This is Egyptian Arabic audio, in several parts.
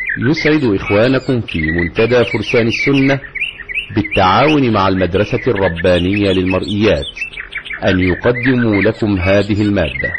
يسعد إخوانكم في منتدى فرسان السنة بالتعاون مع المدرسة الربانية للمرئيات أن يقدموا لكم هذه المادة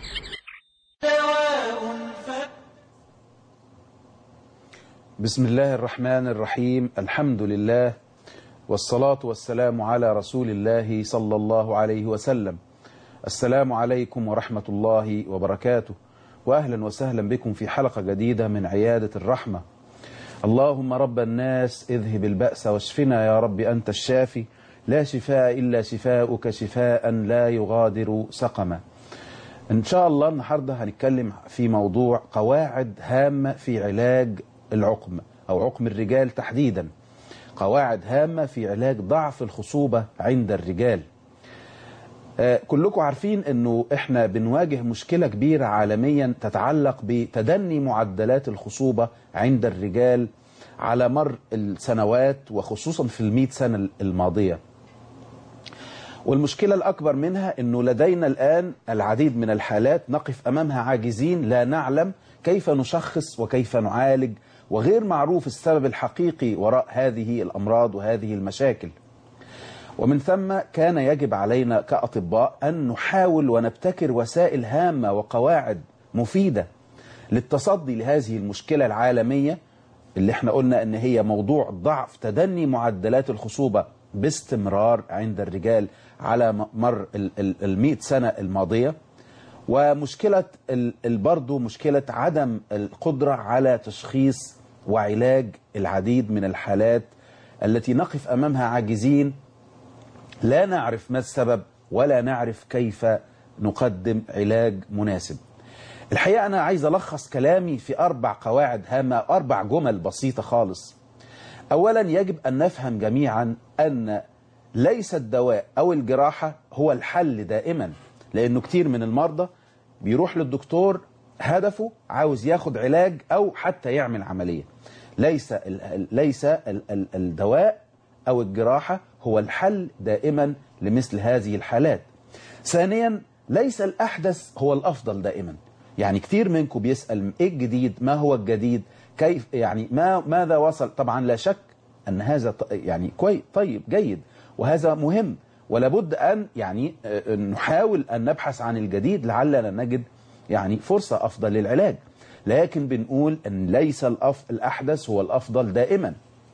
بسم الله الرحمن الرحيم الحمد لله والصلاة والسلام على رسول الله صلى الله عليه وسلم السلام عليكم ورحمة الله وبركاته وأهلا وسهلا بكم في حلقة جديدة من عيادة الرحمة اللهم رب الناس اذهب البأس واشفنا يا رب أنت الشافي لا شفاء إلا شفاؤك شفاء لا يغادر سقما إن شاء الله النهاردة هنتكلم في موضوع قواعد هامة في علاج العقم أو عقم الرجال تحديدا قواعد هامة في علاج ضعف الخصوبة عند الرجال آه كلكم عارفين أنه إحنا بنواجه مشكلة كبيرة عالميا تتعلق بتدني معدلات الخصوبة عند الرجال على مر السنوات وخصوصا في المئة سنة الماضية والمشكلة الأكبر منها أنه لدينا الآن العديد من الحالات نقف أمامها عاجزين لا نعلم كيف نشخص وكيف نعالج وغير معروف السبب الحقيقي وراء هذه الأمراض وهذه المشاكل ومن ثم كان يجب علينا كأطباء أن نحاول ونبتكر وسائل هامة وقواعد مفيدة للتصدي لهذه المشكلة العالمية اللي احنا قلنا ان هي موضوع ضعف تدني معدلات الخصوبة باستمرار عند الرجال على مر المئة سنة الماضية ومشكلة برضو مشكلة عدم القدرة على تشخيص وعلاج العديد من الحالات التي نقف أمامها عاجزين لا نعرف ما السبب ولا نعرف كيف نقدم علاج مناسب الحقيقة أنا عايز ألخص كلامي في أربع قواعد هامة أربع جمل بسيطة خالص أولا يجب أن نفهم جميعا أن ليس الدواء أو الجراحة هو الحل دائما لأنه كتير من المرضى بيروح للدكتور هدفه عاوز ياخد علاج أو حتى يعمل عملية ليس ال ليس ال ال الدواء أو الجراحة هو الحل دائما لمثل هذه الحالات ثانيا ليس الأحدث هو الأفضل دائما يعني كتير منكم بيسأل إيه الجديد ما هو الجديد كيف يعني ما ماذا وصل طبعا لا شك أن هذا يعني كويس طيب جيد وهذا مهم ولابد أن يعني نحاول أن نبحث عن الجديد لعلنا نجد يعني فرصة أفضل للعلاج لكن بنقول أن ليس الأف الأحدث هو الأفضل دائما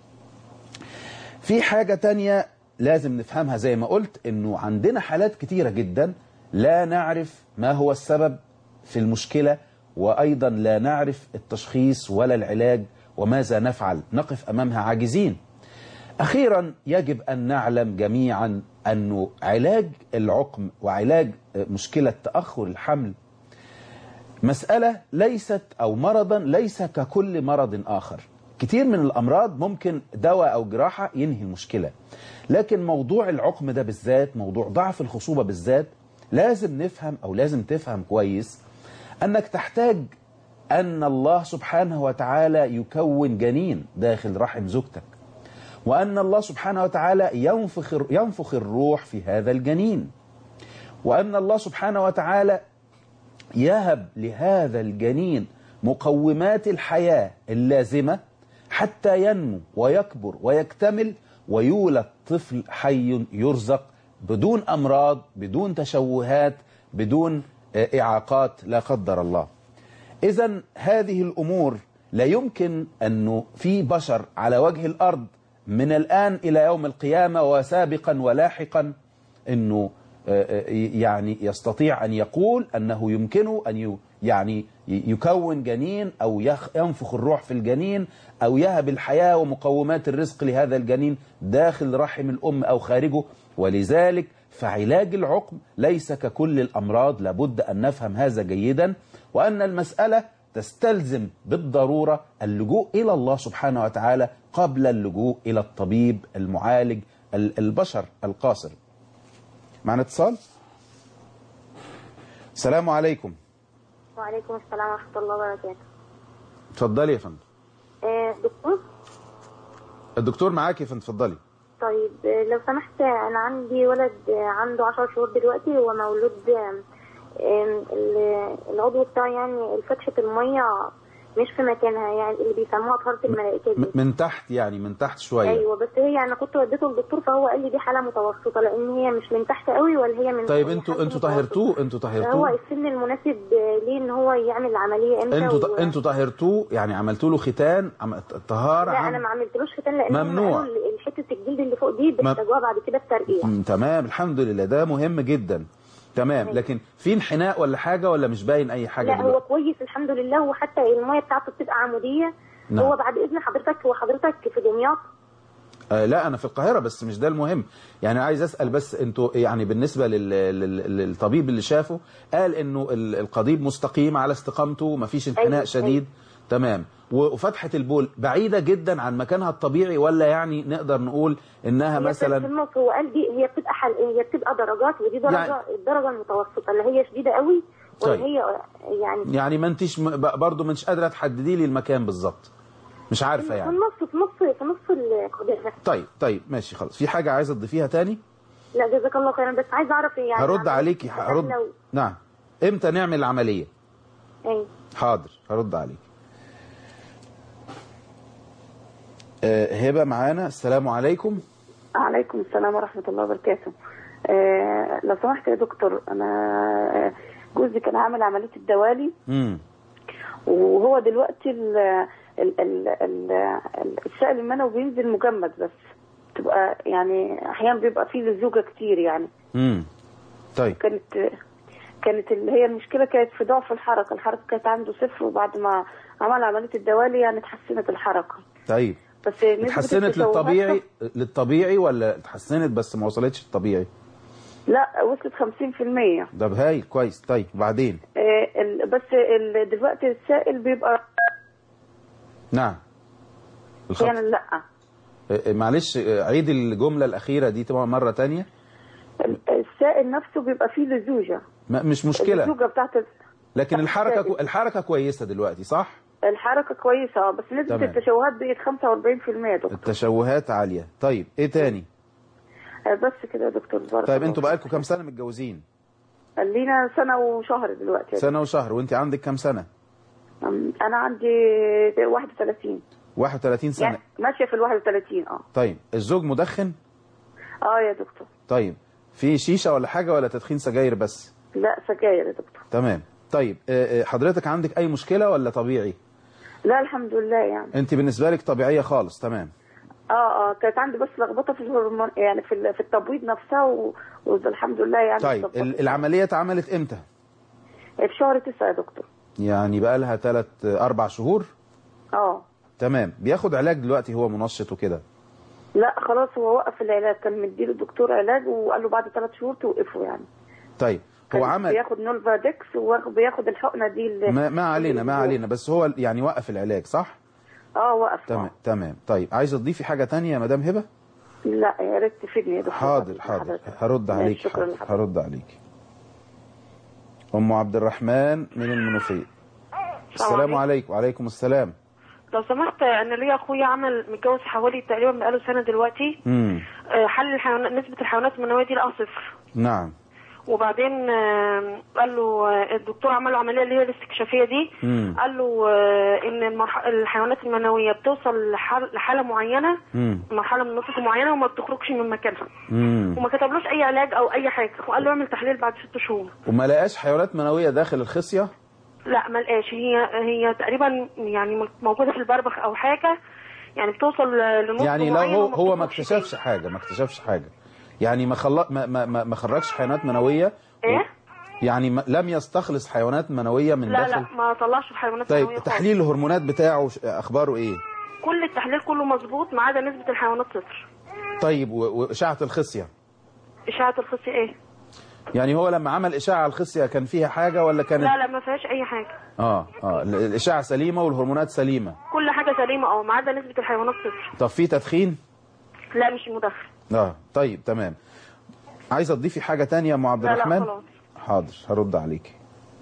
في حاجة تانية لازم نفهمها زي ما قلت أنه عندنا حالات كتيرة جدا لا نعرف ما هو السبب في المشكلة وأيضا لا نعرف التشخيص ولا العلاج وماذا نفعل نقف أمامها عاجزين أخيرا يجب أن نعلم جميعا أنه علاج العقم وعلاج مشكلة تأخر الحمل مسألة ليست أو مرضا ليس ككل مرض آخر كتير من الأمراض ممكن دواء أو جراحة ينهي المشكلة لكن موضوع العقم ده بالذات موضوع ضعف الخصوبة بالذات لازم نفهم أو لازم تفهم كويس أنك تحتاج أن الله سبحانه وتعالى يكون جنين داخل رحم زوجتك وأن الله سبحانه وتعالى ينفخ, ينفخ الروح في هذا الجنين وأن الله سبحانه وتعالى يهب لهذا الجنين مقومات الحياة اللازمة حتى ينمو ويكبر ويكتمل ويولد طفل حي يرزق بدون أمراض بدون تشوهات بدون إعاقات لا قدر الله إذا هذه الأمور لا يمكن أنه في بشر على وجه الأرض من الآن إلى يوم القيامة وسابقا ولاحقا أنه يعني يستطيع أن يقول أنه يمكنه أن يعني يكون جنين أو ينفخ الروح في الجنين أو يهب الحياة ومقومات الرزق لهذا الجنين داخل رحم الأم أو خارجه ولذلك فعلاج العقم ليس ككل الأمراض لابد أن نفهم هذا جيدا وأن المسألة تستلزم بالضرورة اللجوء إلى الله سبحانه وتعالى قبل اللجوء إلى الطبيب المعالج البشر القاصر معنا اتصال السلام عليكم وعليكم السلام ورحمة الله وبركاته اتفضلي يا فندم آه، دكتور الدكتور معاك يا فندم اتفضلي طيب آه، لو سمحت أنا عندي ولد آه، عنده عشر شهور دلوقتي هو مولود آه، آه، ال- العضو بتاعه يعني الفتشة المية مش في مكانها يعني اللي بيسموها طهاره الملائكه دي م- من تحت يعني من تحت شويه ايوه بس هي انا كنت وديته للدكتور فهو قال لي دي حاله متوسطه لان هي مش من تحت قوي ولا هي من طيب هي انتوا حالة انتوا متوسطة. طهرتوه انتوا هو طهرتوه السن المناسب ليه ان هو يعمل العمليه امتى انتوا و... انتوا طهرتوه يعني عملتوا له ختان عم- طهاره لا عم- انا ما عملتلوش ختان لان هم ممنوع. قالوا ال- حته الجلد اللي فوق دي بيحتاجوها بعد كده الترقيع م- تمام الحمد لله ده مهم جدا تمام لكن في انحناء ولا حاجه ولا مش باين اي حاجه لا هو دلوقتي كويس الحمد لله وحتى الميه بتاعته بتبقى عموديه نعم. هو بعد اذن حضرتك هو حضرتك في دمياط آه لا انا في القاهره بس مش ده المهم يعني عايز اسال بس انتوا يعني بالنسبه لل... لل... للطبيب اللي شافه قال انه ال- القضيب مستقيم على استقامته مفيش انحناء أيوة، شديد تمام و- وفتحه البول بعيده جدا عن مكانها الطبيعي ولا يعني نقدر نقول انها هي في مثلا النص هو قال دي هي بتبقى حل... هي بتبقى درجات ودي درجه يعني- يعني... الدرجه المتوسطه اللي هي شديده قوي ولا طيب. هي يعني يعني ما انتيش م- ب- برضه مش قادره تحددي لي المكان بالظبط مش عارفه في يعني النص في نص في نص القضيه طيب طيب ماشي خلاص في حاجه عايزه تضيفيها تاني لا جزاك الله خيرا بس عايز اعرف يعني هرد عملية عليكي هرد لو نعم امتى نعمل العمليه ايوه حاضر هرد عليك آه، هبه معانا السلام عليكم عليكم السلام ورحمة الله وبركاته آه لو سمحت يا دكتور أنا آه، جوزي كان عامل عملية الدوالي امم وهو دلوقتي ال ال ال ال ال- السائل المنوي بينزل مجمد بس تبقى يعني أحيانا بيبقى فيه لزوجة كتير يعني امم طيب كانت كانت اللي هي المشكلة كانت في ضعف الحركة الحركة كانت عنده صفر وبعد ما عمل عملية الدوالي يعني اتحسنت الحركة طيب بس نسبة اتحسنت التشوهات- للطبيعي للطبيعي ولا اتحسنت بس ما وصلتش للطبيعي لا وصلت 50% ده هايل كويس طيب بعدين آه، ال- بس ال- دلوقتي السائل بيبقى نعم الخط يعني لا آه، آه، معلش آه، عيد الجمله الاخيره دي طبعا مره تانية ال- السائل نفسه بيبقى فيه لزوجة ما- مش مشكله اللزوجة بتاعت ال- لكن الحركه السائل. كو- الحركه كويسه دلوقتي صح الحركة كويسة آه، بس نسبة تمام. التشوهات بقت 45% يا دكتور التشوهات عاليه طيب ايه تاني آه، بس كده يا دكتور بارك طيب الله انتوا فيك. بقالكم كام سنه متجوزين لينا سنة وشهر دلوقتي يا سنه وشهر وانت عندك كام سنه دكتور. أم، أنا عندي 31 31 سنه يعني ماشية في ال 31 اه طيب الزوج مدخن اه يا دكتور طيب في شيشه ولا حاجه ولا تدخين سجاير بس لا سجاير يا دكتور تمام طيب آه، آه، حضرتك عندك اي مشكله ولا طبيعي لا الحمد لله يعني انت بالنسبه لك طبيعيه خالص تمام اه اه كانت عندي بس لخبطه في الهرمون يعني في ال- في التبويض نفسها و- والحمد لله يعني طيب اتظبطت. ال- العمليه اتعملت امتى في شهر تسعة يا دكتور يعني بقى لها 3 4 شهور اه تمام بياخد علاج دلوقتي هو منشط وكده لا خلاص هو وقف العلاج كان مديله الدكتور علاج وقال له بعد ثلاث شهور توقفه يعني طيب هو كان عمل بياخد نولفادكس وبياخد الحقنه دي اللي ما, ما علينا ما علينا بس هو يعني وقف العلاج صح اه وقف تمام آه. تمام طيب عايزه تضيفي حاجه تانية يا مدام هبه لا يا ريت تفيدني يا دكتور حاضر حاضر حضرتك. هرد ماشي، عليك شكرا حاضر لحضرتك هرد عليك ام عبد الرحمن من المنوفيه السلام عليكم. عليكم وعليكم السلام لو سمحت انا ليا اخويا عمل متجوز حوالي تقريبا بقاله سنه دلوقتي امم آه، حل الحيوانات نسبه الحيوانات المنويه دي لقاها صفر نعم وبعدين آه، قال له آه، الدكتور عمل له عمليه اللي هي الاستكشافيه دي مم. قال له آه، ان المرح... الحيوانات المنويه بتوصل لحال... لحاله معينه امم مرحله من نصف معينه وما بتخرجش من مكانها امم وما كتبلوش اي علاج او اي حاجه وقال له اعمل تحليل بعد ست شهور وما لقاش حيوانات منويه داخل الخصيه لا ما لقاش هي هي تقريبا يعني موجوده في البربخ او حاجه يعني بتوصل لنص يعني لو معين هو وما هو ما بتخرجش اكتشفش حاجه ما اكتشفش حاجه يعني ما خل... ما ما ما, ما خرجش حيوانات منويه ايه يعني ما لم يستخلص حيوانات منويه من لا داخل لا ما طلعش الحيوانات طيب المنوية خالص. تحليل الهرمونات بتاعه ش- اخباره ايه كل التحليل كله مظبوط ما عدا نسبه الحيوانات صفر طيب و- واشعه الخصيه اشعه الخصيه ايه يعني هو لما عمل اشعه الخصيه كان فيها حاجه ولا كانت لا لا ما فيهاش اي حاجه اه اه ال- الاشعه سليمه والهرمونات سليمه كل حاجه سليمه اه ما عدا نسبه الحيوانات صفر طب في تدخين لا مش مدخن اه طيب تمام عايزه تضيفي حاجه تانية يا ام عبد لا لا الرحمن خلاص حاضر هرد عليك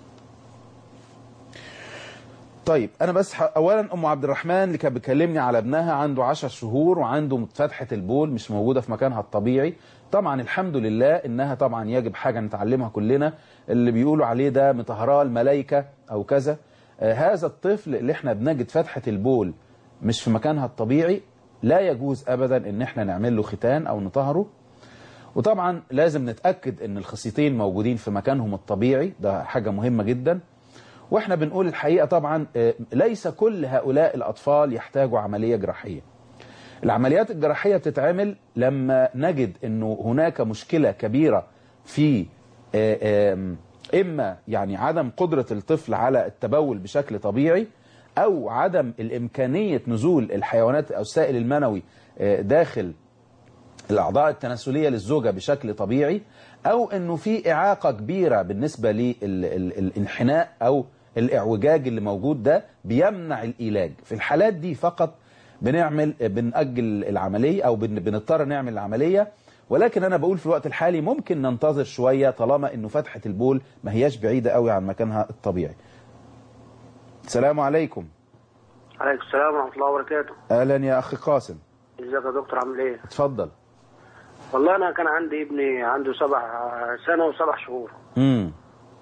طيب انا بس ح... اولا ام عبد الرحمن اللي كانت بتكلمني على ابنها عنده 10 شهور وعنده فتحه البول مش موجوده في مكانها الطبيعي طبعا الحمد لله انها طبعا يجب حاجه نتعلمها كلنا اللي بيقولوا عليه ده مطهراه الملائكه او كذا آه، هذا الطفل اللي احنا بنجد فتحة البول مش في مكانها الطبيعي لا يجوز ابدا ان احنا نعمل له ختان او نطهره وطبعا لازم نتأكد ان الخصيتين موجودين في مكانهم الطبيعي ده حاجة مهمة جدا واحنا بنقول الحقيقة طبعا آه، ليس كل هؤلاء الأطفال يحتاجوا عملية جراحية العمليات الجراحية بتتعمل لما نجد انه هناك مشكلة كبيرة في آه، آم، اما يعني عدم قدرة الطفل على التبول بشكل طبيعي او عدم الامكانية نزول الحيوانات او السائل المنوي آه، داخل الأعضاء التناسلية للزوجة بشكل طبيعي أو أنه في إعاقة كبيرة بالنسبة للانحناء أو الإعوجاج اللي موجود ده بيمنع الإيلاج في الحالات دي فقط بنعمل بنأجل العملية أو بن- بنضطر نعمل العملية ولكن أنا بقول في الوقت الحالي ممكن ننتظر شوية طالما أنه فتحة البول ما هياش بعيدة قوي عن مكانها الطبيعي السلام عليكم عليكم السلام ورحمة الله وبركاته أهلا يا أخي قاسم ازيك يا دكتور عامل ايه؟ اتفضل والله انا كان عندي ابني عنده سبع سنة وسبع شهور امم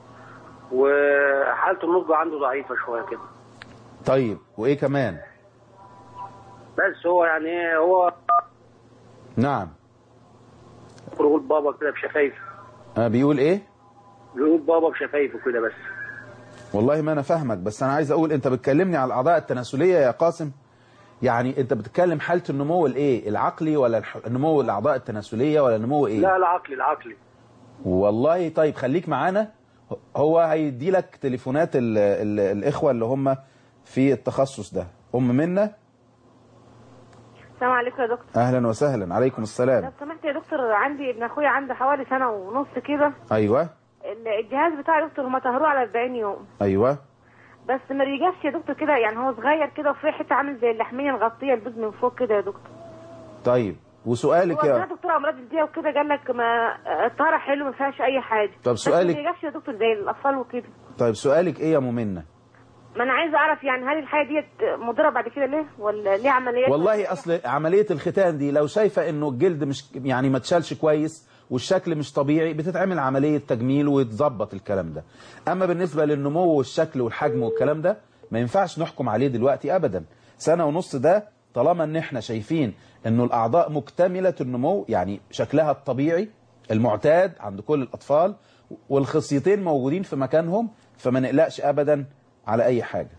وحالته النضج عنده ضعيفة شوية كده طيب وإيه كمان بس هو يعني ايه هو نعم بيقول بابا كده بشفايفه أه بيقول إيه بيقول بابا بشفايفه كده بس والله ما انا فاهمك بس انا عايز اقول انت بتكلمني على الاعضاء التناسليه يا قاسم يعني انت بتتكلم حاله النمو الايه العقلي ولا الح- النمو الاعضاء التناسليه ولا النمو ايه لا العقلي العقلي والله طيب خليك معانا هو هيدي لك تليفونات ال ال الاخوه اللي هم في التخصص ده ام منا السلام عليكم يا دكتور اهلا وسهلا عليكم لو السلام سمحت يا دكتور عندي ابن اخويا عنده حوالي سنه ونص كده ايوه ال- الجهاز بتاع دكتور هما طهروه على 40 يوم ايوه بس ما رجعش يا دكتور كده يعني هو صغير كده وفي حته عامل زي اللحميه مغطيه البيض من فوق كده يا دكتور طيب وسؤالك هو ده يا دكتور امراض الديه وكده قال لك ما الطهاره حلو ما فيهاش اي حاجه طب بس سؤالك- ما رجعش يا دكتور زي الاطفال وكده طيب سؤالك ايه يا ام منا ما انا عايزه اعرف يعني هل الحاجه ديت مضره بعد كده ليه ولا ليه عمليات والله اصل عمليه الختان دي لو شايفه انه الجلد مش يعني ما اتشالش كويس والشكل مش طبيعي بتتعمل عمليه تجميل ويتظبط الكلام ده اما بالنسبه للنمو والشكل والحجم والكلام ده ما ينفعش نحكم عليه دلوقتي ابدا سنه ونص ده طالما ان احنا شايفين انه الاعضاء مكتمله النمو يعني شكلها الطبيعي المعتاد عند كل الاطفال والخصيتين موجودين في مكانهم فما نقلقش ابدا على اي حاجه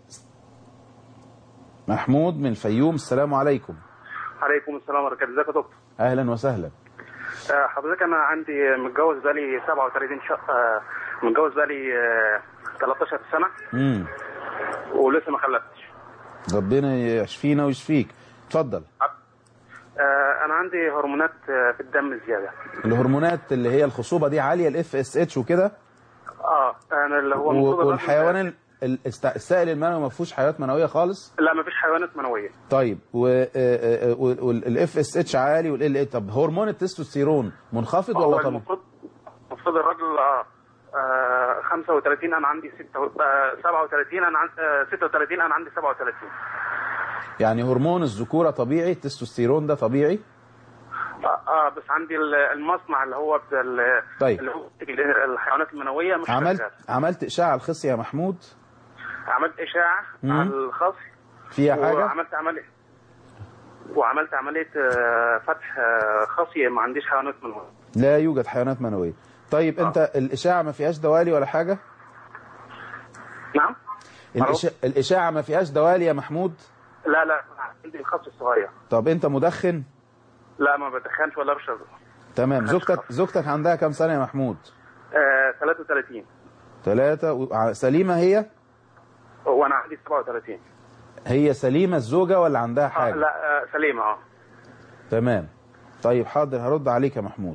محمود من الفيوم السلام عليكم عليكم السلام ورحمة الله ازيك يا دكتور اهلا وسهلا آه، حضرتك انا عندي متجوز بقالي 37 شهر آه، متجوز بقالي آه، 13 سنة امم ولسه ما خلفتش ربنا يشفينا ويشفيك اتفضل آه، انا عندي هرمونات آه، في الدم زيادة الهرمونات اللي هي الخصوبه دي عاليه الاف اس اتش وكده اه انا اللي هو المفروض و- الراجل- والحيوان ال- ال- الست- السائل المنوي ما فيهوش حيوانات منويه خالص لا مفيش حيوانات منوية طيب والاف اس اتش عالي والال طب هرمون التستوستيرون منخفض هو ولا طبيعي المفروض المفروض الراجل آه، آه، 35 انا عندي 6 آه، 37 انا عندي 36 انا عندي 37 يعني هرمون الذكوره طبيعي التستوستيرون ده طبيعي اه, آه بس عندي ال- المصنع اللي هو بتاع ال- طيب. اللي هو بتاع الحيوانات المنويه مش عملت شغال. عملت اشعه الخصيه يا محمود عملت اشاعه مم. على الخص فيها حاجه وعملت عمليه وعملت عمليه آه، فتح آه، خصيه ما عنديش حيوانات منويه لا يوجد حيوانات منويه طيب انت الاشاعه ما فيهاش دوالي ولا حاجه نعم الإشا... الاشاعه ما فيهاش دوالي يا محمود لا لا عندي الخص الصغير طب انت مدخن لا ما بدخنش ولا بشرب تمام زوجتك زوجتك عندها كام سنه يا محمود آه 33 ثلاثة و... سليمة هي وانا عندي 37 هي سليمة الزوجة ولا عندها آه حاجة لا آه سليمه اه تمام طيب حاضر هرد عليك يا محمود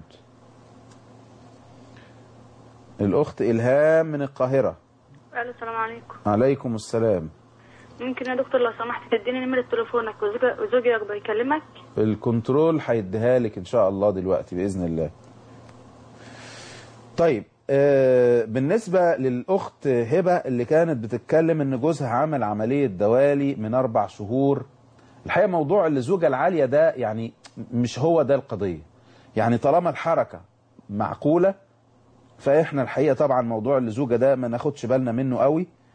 الأخت إلهام من القاهرة الو السلام عليكم عليكم السلام ممكن يا دكتور لو سمحت تديني نمرة تليفونك وزوجك وزوجي يقدر يكلمك الكنترول هيديها لك إن شاء الله دلوقتي بإذن الله طيب آه بالنسبة للأخت هبة اللي كانت بتتكلم إن جوزها عمل عملية دوالي من أربع شهور الحقيقة موضوع الزوجة العالية ده يعني مش هو ده القضية يعني طالما الحركة معقولة فإحنا الحقيقة طبعا موضوع الزوجة ده ما ناخدش بالنا منه قوي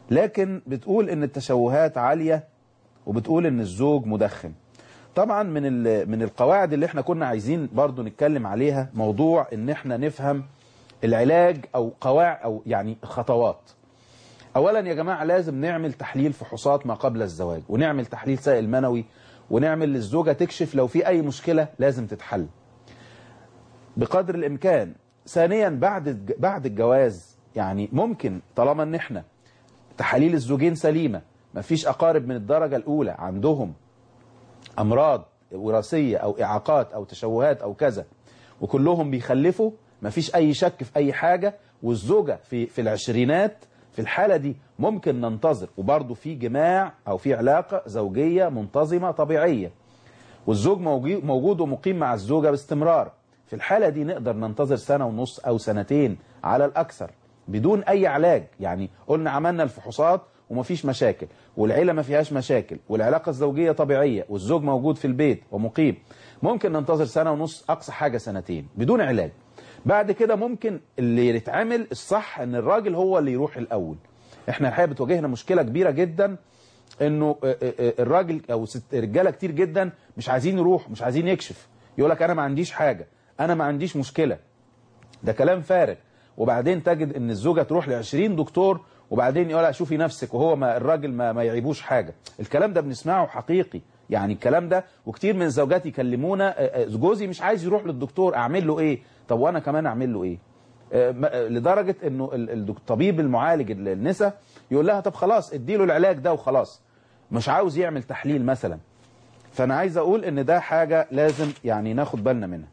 لكن بتقول ان التشوهات عالية وبتقول ان الزوج مدخن طبعا من ال- من القواعد اللي احنا كنا عايزين برضو نتكلم عليها موضوع ان احنا نفهم العلاج او قواعد او يعني خطوات اولا يا جماعه لازم نعمل تحليل فحوصات ما قبل الزواج ونعمل تحليل سائل منوي ونعمل للزوجه تكشف لو في اي مشكله لازم تتحل بقدر الامكان ثانيا بعد الج- بعد الجواز يعني ممكن طالما ان احنا تحاليل الزوجين سليمه مفيش اقارب من الدرجه الاولى عندهم امراض وراثيه او اعاقات او تشوهات او كذا وكلهم بيخلفوا مفيش اي شك في اي حاجه والزوجه في في العشرينات في الحاله دي ممكن ننتظر وبرضه في جماع او في علاقه زوجيه منتظمه طبيعيه والزوج موجي- موجود ومقيم مع الزوجه باستمرار في الحاله دي نقدر ننتظر سنه ونص او سنتين على الاكثر بدون اي علاج يعني قلنا عملنا الفحوصات ومفيش مشاكل والعيله ما فيهاش مشاكل والعلاقه الزوجيه طبيعيه والزوج موجود في البيت ومقيم ممكن ننتظر سنه ونص اقصى حاجه سنتين بدون علاج بعد كده ممكن اللي يتعمل الصح ان الراجل هو اللي يروح الاول احنا الحقيقه بتواجهنا مشكله كبيره جدا انه آه، آه، آه، الراجل او ست رجاله كتير جدا مش عايزين يروح مش عايزين يكشف يقول لك انا ما عنديش حاجه انا ما عنديش مشكله ده كلام فارغ وبعدين تجد ان الزوجه تروح ل 20 دكتور وبعدين يقول لها شوفي نفسك وهو ما الراجل ما, ما يعيبوش حاجه الكلام ده بنسمعه حقيقي يعني الكلام ده وكتير من الزوجات يكلمونا آه، آه، جوزي مش عايز يروح للدكتور اعمل له ايه طب وانا كمان اعمل له ايه آه، ما- آه، لدرجه انه ال- ال- الطبيب المعالج ال- النساء يقول لها طب خلاص اديله العلاج ده وخلاص مش عاوز يعمل تحليل مثلا فانا عايز اقول ان ده حاجه لازم يعني ناخد بالنا منها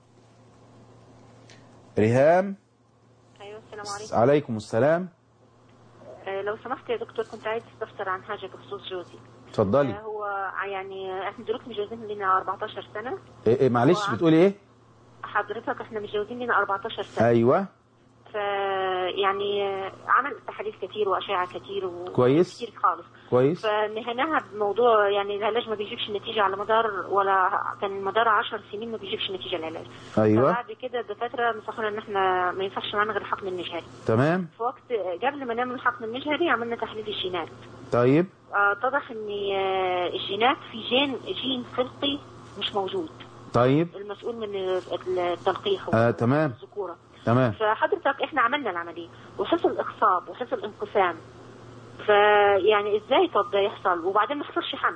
ريهام ايوه السلام عليكم عليكم السلام آه لو سمحت يا دكتور كنت عايز استفسر عن حاجه بخصوص جوزي اتفضلي آه هو يعني احنا دلوقتي متجوزين لنا 14 سنه إيه إيه معلش هو بتقولي ايه حضرتك احنا متجوزين لنا 14 سنه ايوه ف يعني آه، عمل تحاليل كتير واشعه كتير و... كويس. كتير خالص كويس فنهيناها بموضوع يعني العلاج ما بيجيبش نتيجه على مدار ولا كان مدار 10 سنين ما بيجيبش نتيجه العلاج ايوه فبعد كده الدكاتره نصحونا ان احنا ما ينفعش معانا غير الحقن المجهري تمام في وقت قبل ما نعمل الحقن المجهري عملنا تحليل الجينات طيب آه، اتضح ان آه، الجينات في جين جين خلقي مش موجود طيب المسؤول من التلقيح آه تمام والذكوره تمام فحضرتك احنا عملنا العمليه وحصل اخصاب وحصل انقسام فيعني ازاي طب ده يحصل وبعدين ما حصلش حمل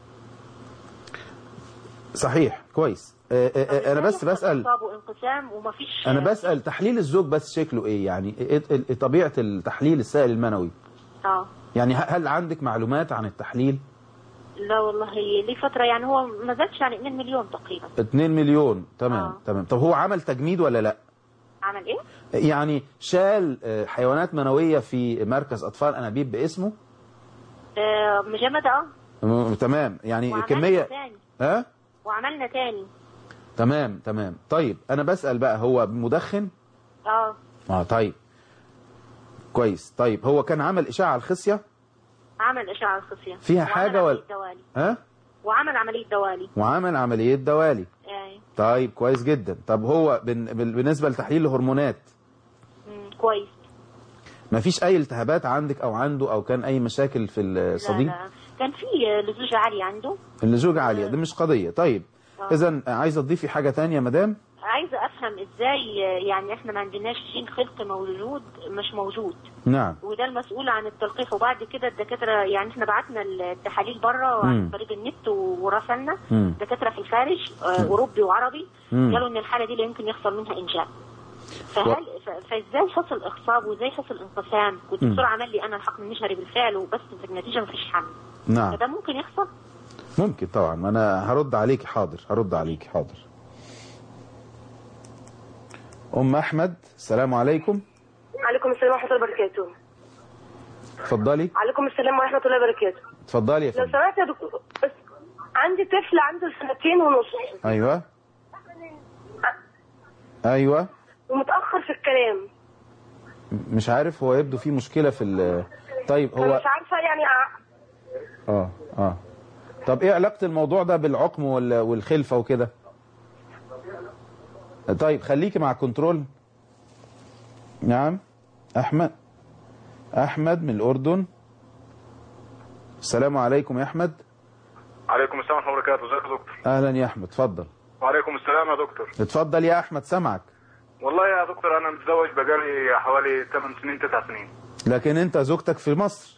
صحيح كويس آه آه آه انا بس إزاي يحصل بسال اخصاب وانقسام ومفيش انا بسال تحليل الزوج بس شكله ايه يعني إيه إيه طبيعه التحليل السائل المنوي اه يعني ه- هل عندك معلومات عن التحليل لا والله ليه فتره يعني هو ما زادش عن 2 مليون تقريبا 2 مليون تمام آه. تمام طب هو عمل تجميد ولا لا عمل ايه؟ يعني شال آه، حيوانات منويه في مركز اطفال انابيب باسمه آه مجمد اه م- تمام يعني وعملنا كميه تاني ها وعملنا تاني تمام تمام طيب انا بسال بقى هو مدخن اه اه طيب كويس طيب هو كان عمل اشعه على الخصيه عمل اشعه الخصيه فيها وعمل حاجة ولا- عملية دوالي ها وعمل عمليه دوالي وعمل عمليه دوالي يعني طيب كويس جدا طب هو بن- بال- بالنسبه لتحليل الهرمونات مم، كويس مفيش اي التهابات عندك او عنده او كان اي مشاكل في لا الصديق لا كان في لزوجة عالية عنده اللزوجه عاليه دي مش قضيه طيب آه. اذا عايزه تضيفي حاجه تانية يا مدام عايزة افهم ازاي يعني احنا ما عندناش جين خلق موجود مش موجود نعم وده المسؤول عن التلقيح وبعد كده الدكاترة يعني احنا بعتنا التحاليل بره مم. عن طريق النت وراسلنا مم. دكاترة في الخارج آه، اوروبي وعربي مم. قالوا ان الحالة دي لا يمكن يحصل منها انجاب فهل ف- فازاي حصل اخصاب وازاي حصل انقسام والدكتور عمل لي انا الحقن المجهري بالفعل وبس في النتيجة مفيش حمل نعم فده ممكن يحصل ممكن طبعا ما انا هرد عليك حاضر هرد عليك حاضر ام احمد السلام عليكم عليكم السلام ورحمة الله وبركاته اتفضلي عليكم السلام ورحمة الله وبركاته اتفضلي يا لو فندم سمحت يا دكتور بس عندي طفل عنده سنتين ونص ايوه ايوه ومتأخر في الكلام مش عارف هو يبدو في مشكله في ال طيب هو فمش عارفة يعني أ- اه اه طب ايه علاقه الموضوع ده بالعقم وال- والخلفه وكده طيب خليكي مع كنترول نعم احمد احمد من الاردن السلام عليكم يا احمد عليكم السلام ورحمه الله وبركاته ازيك يا دكتور اهلا يا احمد اتفضل وعليكم السلام يا دكتور اتفضل يا احمد سامعك والله يا دكتور انا متزوج بقالي حوالي 8 سنين 9 سنين لكن انت زوجتك في مصر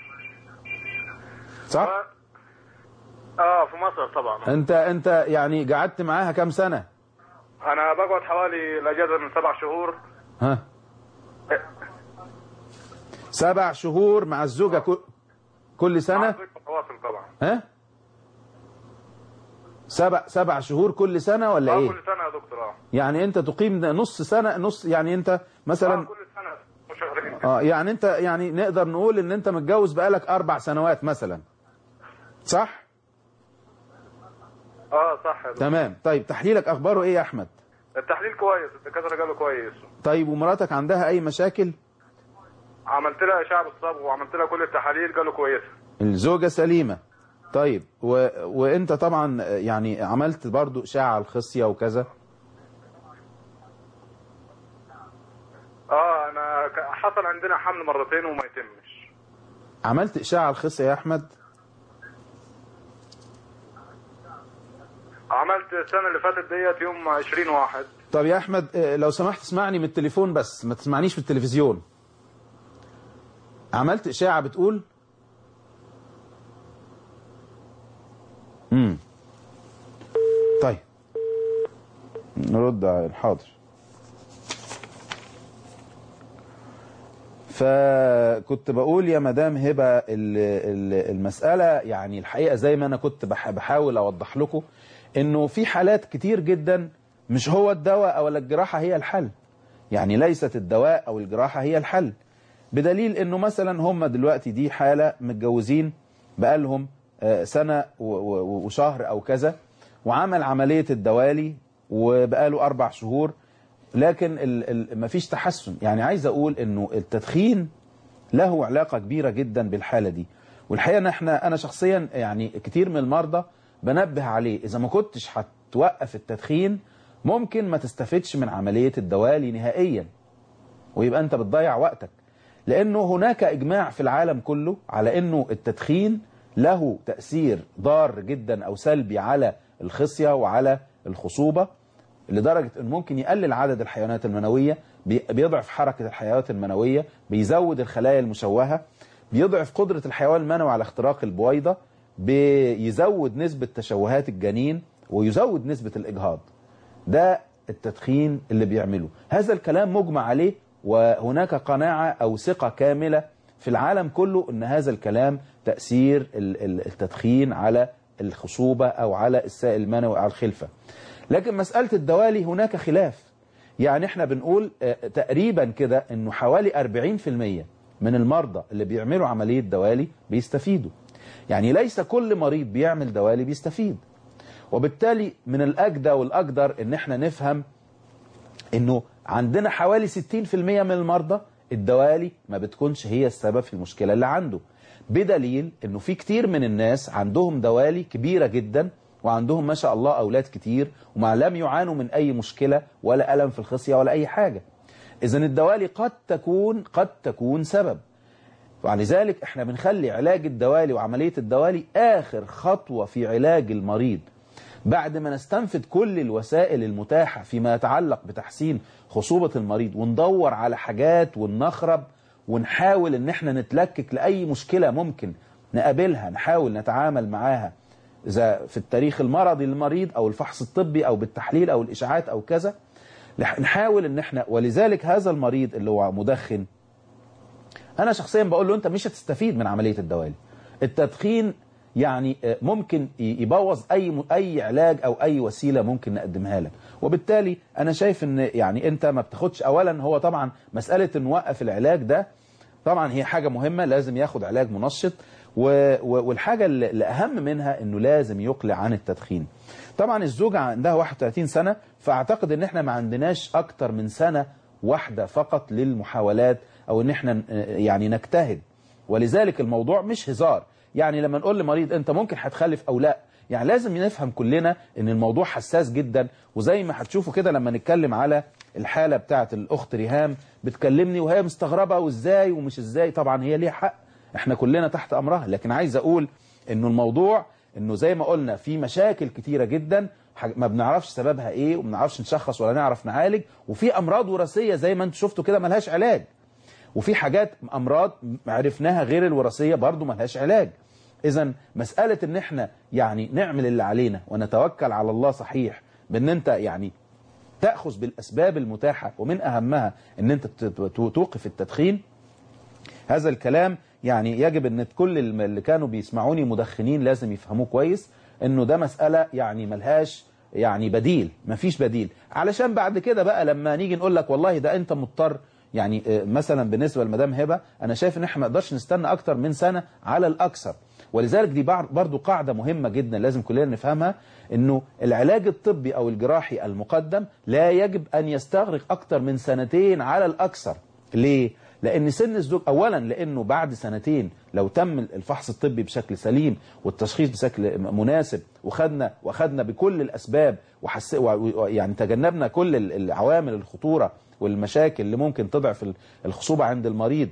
صح اه في مصر طبعا انت انت يعني قعدت معاها كام سنة انا بقعد حوالي الاجازه من سبع شهور ها سبع شهور مع الزوجة كل, كل سنة تواصل طبعا ها سبع سبع شهور كل سنة ولا اه ايه كل سنه يا دكتور اه يعني انت تقيم نص سنة نص يعني انت مثلا كل سنه وشهرين اه يعني انت يعني نقدر نقول ان انت متجوز بقالك اربع سنوات مثلا صح اه صح يا دكتور تمام طيب تحليلك اخباره ايه يا احمد التحليل كويس الدكاتره قالوا كويس طيب ومراتك عندها اي مشاكل عملت لها اشعه بالصبغ وعملت لها كل التحاليل قالوا كويسه الزوجة سليمة طيب و... وانت طبعا يعني عملت برضو اشاعة على الخصية وكذا اه انا ك- حصل عندنا حمل مرتين وما يتمش عملت اشاعة على الخصية يا احمد عملت السنه اللي فاتت ديت يوم 20 واحد طب يا احمد اه، لو سمحت اسمعني من التليفون بس ما تسمعنيش في التلفزيون عملت اشاعة بتقول امم طيب نرد على الحاضر فكنت بقول يا مدام هبة ال- ال- المسألة يعني الحقيقة زي ما أنا كنت بح- بحاول أوضح لكم إنه في حالات كتير جدا مش هو الدواء أو الجراحة هي الحل يعني ليست الدواء أو الجراحة هي الحل بدليل إنه مثلا هم دلوقتي دي حالة متجوزين بقالهم آه، سنة و- و- وشهر أو كذا وعمل عملية الدوالي وبقاله أربع شهور لكن ال ال مفيش تحسن يعني عايز أقول إنه التدخين له علاقة كبيرة جدا بالحالة دي والحقيقة ان احنا انا شخصيا يعني كتير من المرضى بنبه عليه اذا ما كنتش هتوقف التدخين ممكن ما تستفدش من عملية الدوالي نهائيا ويبقى انت بتضيع وقتك لانه هناك اجماع في العالم كله على انه التدخين له تأثير ضار جدا او سلبي على الخصية وعلى الخصوبة لدرجة انه ممكن يقلل عدد الحيوانات المنوية بي- بيضعف حركة الحيوانات المنوية بيزود الخلايا المشوهة بيضعف قدرة الحيوان المنوي على اختراق البويضة بيزود نسبة تشوهات الجنين ويزود نسبة الإجهاض ده التدخين اللي بيعمله هذا الكلام مجمع عليه وهناك قناعة أو ثقة كاملة في العالم كله أن هذا الكلام تأثير ال- ال- التدخين على الخصوبة أو على السائل المنوي على الخلفة لكن مسألة الدوالي هناك خلاف يعني احنا بنقول آه، تقريبا كده انه حوالي 40% من المرضى اللي بيعملوا عملية دوالي بيستفيدوا يعني ليس كل مريض بيعمل دوالي بيستفيد وبالتالي من الأجدى والأقدر ان احنا نفهم انه عندنا حوالي 60% من المرضى الدوالي ما بتكونش هي السبب في المشكلة اللي عنده بدليل انه في كتير من الناس عندهم دوالي كبيرة جدا وعندهم ما شاء الله اولاد كتير وما لم يعانوا من اي مشكلة ولا الم في الخصية ولا اي حاجة اذا الدوالي قد تكون قد تكون سبب ولذلك احنا بنخلي علاج الدوالي وعملية الدوالي اخر خطوة في علاج المريض بعد ما نستنفذ كل الوسائل المتاحة فيما يتعلق بتحسين خصوبة المريض وندور على حاجات ونخرب ونحاول ان احنا نتلكك لأي مشكلة ممكن نقابلها نحاول نتعامل معاها إذا في التاريخ المرضي للمريض أو الفحص الطبي أو بالتحليل أو الإشعاعات أو كذا نحاول ان احنا ولذلك هذا المريض اللي هو مدخن انا شخصيا بقول له انت مش هتستفيد من عملية الدوالي التدخين يعني ممكن يبوظ اي اي علاج او اي وسيله ممكن نقدمها لك وبالتالي انا شايف ان يعني انت ما بتاخدش اولا هو طبعا مساله نوقف العلاج ده طبعا هي حاجه مهمه لازم ياخد علاج منشط والحاجه اللي اهم منها انه لازم يقلع عن التدخين طبعا الزوجه عندها 31 سنه فاعتقد ان احنا ما عندناش اكتر من سنه واحده فقط للمحاولات او ان احنا يعني نجتهد ولذلك الموضوع مش هزار يعني لما نقول لمريض انت ممكن هتخلف او لا يعني لازم نفهم كلنا ان الموضوع حساس جدا وزي ما هتشوفوا كده لما نتكلم على الحالة بتاعت الاخت ريهام بتكلمني وهي مستغربة وازاي ومش ازاي طبعا هي ليها حق احنا كلنا تحت امرها لكن عايز اقول انه الموضوع انه زي ما قلنا في مشاكل كتيره جدا حاج- ما بنعرفش سببها ايه وما بنعرفش نشخص ولا نعرف نعالج وفي امراض وراثيه زي ما انتم شفتوا كده ملهاش علاج وفي حاجات امراض عرفناها غير الوراثيه برضو ملهاش علاج اذا مساله ان احنا يعني نعمل اللي علينا ونتوكل على الله صحيح بان انت يعني تاخذ بالاسباب المتاحه ومن اهمها ان انت ت- ت- توقف التدخين هذا الكلام يعني يجب ان كل الم- اللي كانوا بيسمعوني مدخنين لازم يفهموه كويس انه ده مسألة يعني ملهاش يعني بديل مفيش بديل علشان بعد كده بقى لما نيجي نقول لك والله ده انت مضطر يعني آه، مثلا بالنسبة لمدام هبة انا شايف ان احنا ما نقدرش نستنى اكتر من سنة على الاكثر ولذلك دي بع- برضو قاعدة مهمة جدا لازم كلنا نفهمها انه العلاج الطبي او الجراحي المقدم لا يجب ان يستغرق اكتر من سنتين على الاكثر ليه؟ لان سن الزوج اولا لانه بعد سنتين لو تم الفحص الطبي بشكل سليم والتشخيص بشكل مناسب وخدنا واخدنا بكل الاسباب وحس و- و- يعني تجنبنا كل ال- العوامل الخطوره والمشاكل اللي ممكن تضعف ال- الخصوبه عند المريض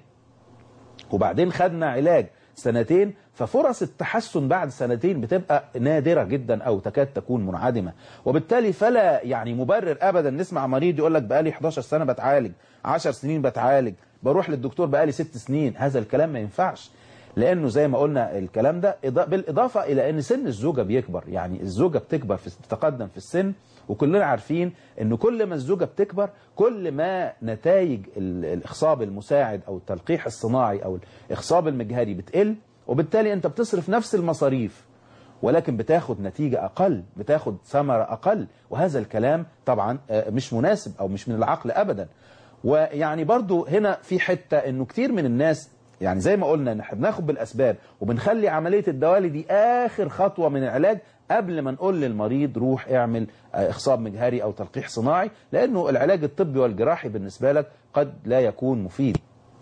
وبعدين خدنا علاج سنتين ففرص التحسن بعد سنتين بتبقى نادرة جدا أو تكاد تكون منعدمة وبالتالي فلا يعني مبرر أبدا نسمع مريض يقول لك بقالي 11 سنة بتعالج 10 سنين بتعالج بروح للدكتور بقالي 6 سنين هذا الكلام ما ينفعش لأنه زي ما قلنا الكلام ده إضا- بالإضافة إلى أن سن الزوجة بيكبر يعني الزوجة بتكبر في تتقدم في السن وكلنا عارفين أنه كل ما الزوجة بتكبر كل ما نتائج ال- الإخصاب المساعد أو التلقيح الصناعي أو الإخصاب المجهري بتقل وبالتالي أنت بتصرف نفس المصاريف ولكن بتاخد نتيجة أقل بتاخد ثمرة أقل وهذا الكلام طبعا آه، مش مناسب أو مش من العقل أبدا ويعني برضو هنا في حتة أنه كتير من الناس يعني زي ما قلنا ان احنا بناخد بالاسباب وبنخلي عمليه الدوالي دي اخر خطوه من العلاج قبل ما نقول للمريض روح اعمل آه، اخصاب مجهري او تلقيح صناعي لانه العلاج الطبي والجراحي بالنسبه لك قد لا يكون مفيد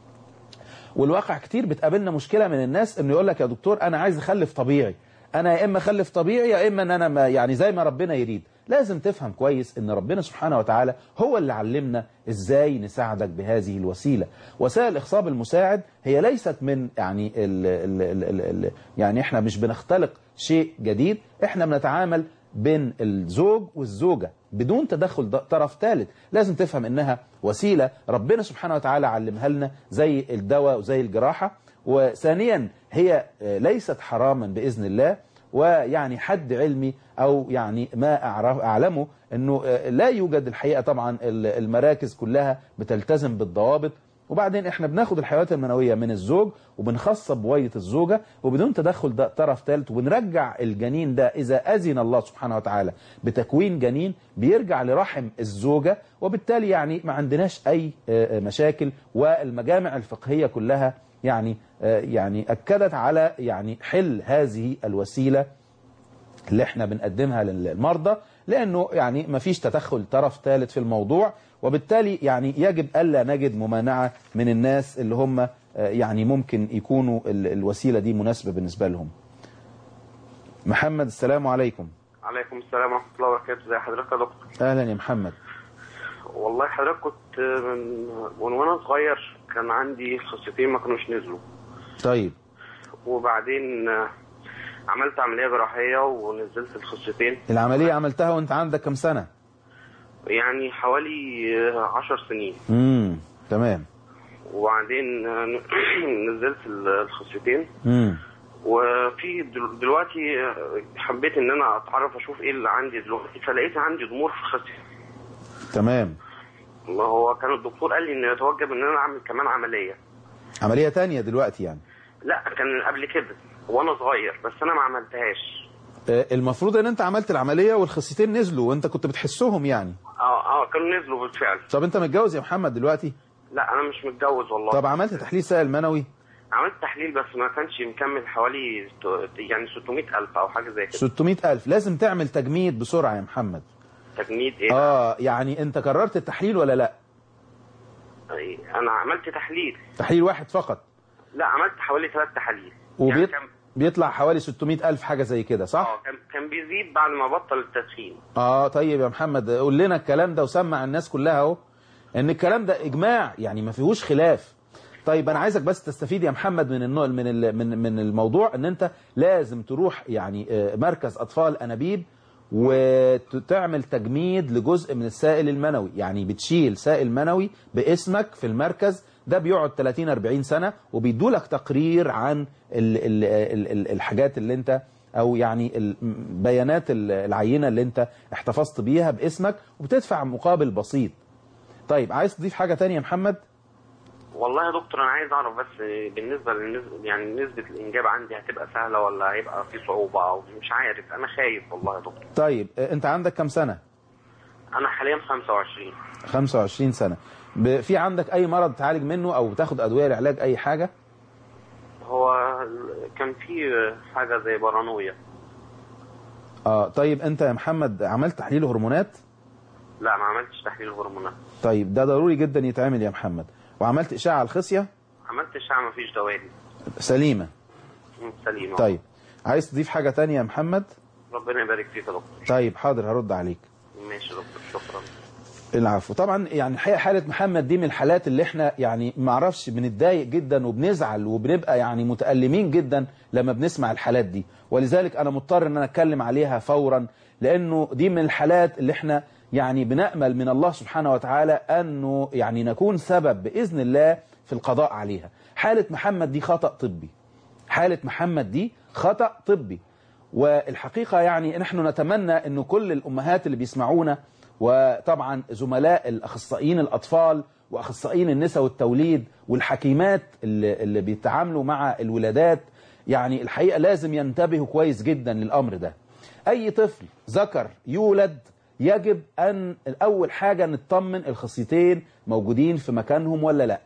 والواقع كتير بتقابلنا مشكله من الناس انه يقول لك يا دكتور انا عايز اخلف طبيعي انا يا اما اخلف طبيعي يا اما ان انا ما يعني زي ما ربنا يريد لازم تفهم كويس ان ربنا سبحانه وتعالى هو اللي علمنا ازاي نساعدك بهذه الوسيله وسائل الاخصاب المساعد هي ليست من يعني ال ال ال ال ال يعني احنا مش بنختلق شيء جديد احنا بنتعامل بين الزوج والزوجة بدون تدخل د- طرف ثالث لازم تفهم انها وسيلة ربنا سبحانه وتعالى علمها لنا زي الدواء وزي الجراحة وثانيا هي آه، ليست حراما بإذن الله ويعني حد علمي أو يعني ما أعرف أعلمه أنه آه، لا يوجد الحقيقة طبعا ال- المراكز كلها بتلتزم بالضوابط وبعدين احنا بناخد الحيوانات المنويه من الزوج وبنخصب بويه الزوجه وبدون تدخل ده طرف ثالث وبنرجع الجنين ده اذا اذن الله سبحانه وتعالى بتكوين جنين بيرجع لرحم الزوجه وبالتالي يعني ما عندناش اي آه، آه، مشاكل والمجامع الفقهيه كلها يعني آه، يعني اكدت على يعني حل هذه الوسيله اللي احنا بنقدمها للمرضى لانه يعني ما فيش تدخل طرف ثالث في الموضوع وبالتالي يعني يجب الا نجد ممانعه من الناس اللي هم آه، يعني ممكن يكونوا ال- الوسيله دي مناسبه بالنسبه لهم. محمد السلام عليكم. عليكم السلام ورحمة الله وبركاته ازي حضرتك يا دكتور اهلا يا محمد. والله حضرتك كنت من من وانا صغير كان عندي خصيتين ما كانوش نزلوا طيب وبعدين آه، عملت عملية جراحية ونزلت الخصيتين العمليه عملتها وانت عندك كم سنه؟ يعني حوالي آه، عشر سنين امم تمام. وبعدين آه، نزلت ال- الخصيتين امم وفي دل- دلوقتي آه، حبيت ان انا اتعرف اشوف ايه اللي عندي دلوقتي فلقيت عندي ضمور في الخصية تمام. ما هو كان الدكتور قال لي ان يتوجب ان انا اعمل كمان عملية عمليه تانية دلوقتي يعني. لا كان قبل كده وانا صغير بس انا ما عملتهاش آه، المفروض ان انت عملت العمليه والخصيتين نزلوا وانت كنت بتحسهم يعني. اه اه كانوا نزلوا بالفعل طب انت متجوز يا محمد دلوقتي؟ لا انا مش متجوز والله طب عملت تحليل سائل منوي؟ عملت تحليل بس ما كانش مكمل حوالي ست- يعني 600 ألف أو حاجة زي كده 600000 لازم تعمل تجميد بسرعة يا محمد تجميد إيه؟ اه يعني انت كررت التحليل ولا لا أنا عملت تحليل تحليل واحد فقط لا عملت حوالي ثلاث تحاليل وبيط... كان- بيطلع حوالي 600000 حاجة زي كده صح اه كان كان بيزيد بعد ما بطل التدخين اه طيب يا محمد قول لنا الكلام ده وسمع الناس كلها اهو ان الكلام ده اجماع يعني ما فيهوش خلاف طيب انا عايزك بس تستفيد يا محمد من النوع من ال- من من الموضوع ان انت لازم تروح يعني آه، مركز اطفال انابيب وتعمل تجميد لجزء من السائل المنوي يعني بتشيل سائل منوي باسمك في المركز ده بيقعد 30 40 سنه وبيدوا لك تقرير عن ال ال ال ال الحاجات اللي انت او يعني ال- بيانات ال- العينه اللي انت احتفظت بيها باسمك وبتدفع مقابل بسيط طيب عايز تضيف حاجه تانية يا محمد والله يا دكتور انا عايز اعرف بس بالنسبه للنسبه يعني نسبه الانجاب عندي هتبقى سهله ولا هيبقى في صعوبه او مش عارف انا خايف والله يا دكتور طيب آه، انت عندك كام سنه انا حاليا 25 25 سنه ب- في عندك اي مرض تعالج منه او بتاخد ادويه لعلاج اي حاجه هو كان في حاجه زي بارانويا اه طيب انت يا محمد عملت تحليل هرمونات لا ما عملتش تحليل هرمونات طيب ده ضروري جدا يتعمل يا محمد وعملت اشعه على الخصيه عملت اشعه ما فيش دوالي سليمه سليمه طيب عايز تضيف حاجه تانية يا محمد ربنا يبارك فيك يا دكتور طيب حاضر هرد عليك ماشي يا دكتور شكرا العفو طبعا يعني الحقيقه حاله محمد دي من الحالات اللي احنا يعني ما اعرفش بنتضايق جدا وبنزعل وبنبقى يعني متالمين جدا لما بنسمع الحالات دي ولذلك انا مضطر ان انا اتكلم عليها فورا لانه دي من الحالات اللي احنا يعني بنامل من الله سبحانه وتعالى انه يعني نكون سبب باذن الله في القضاء عليها حاله محمد دي خطا طبي حاله محمد دي خطا طبي والحقيقة يعني نحن نتمنى أنه كل الأمهات اللي بيسمعونا وطبعا زملاء الأخصائيين الأطفال وأخصائيين النساء والتوليد والحكيمات اللي, اللي بيتعاملوا مع الولادات يعني الحقيقة لازم ينتبهوا كويس جدا للأمر ده أي طفل ذكر يولد يجب أن أول حاجة نطمن الخصيتين موجودين في مكانهم ولا لا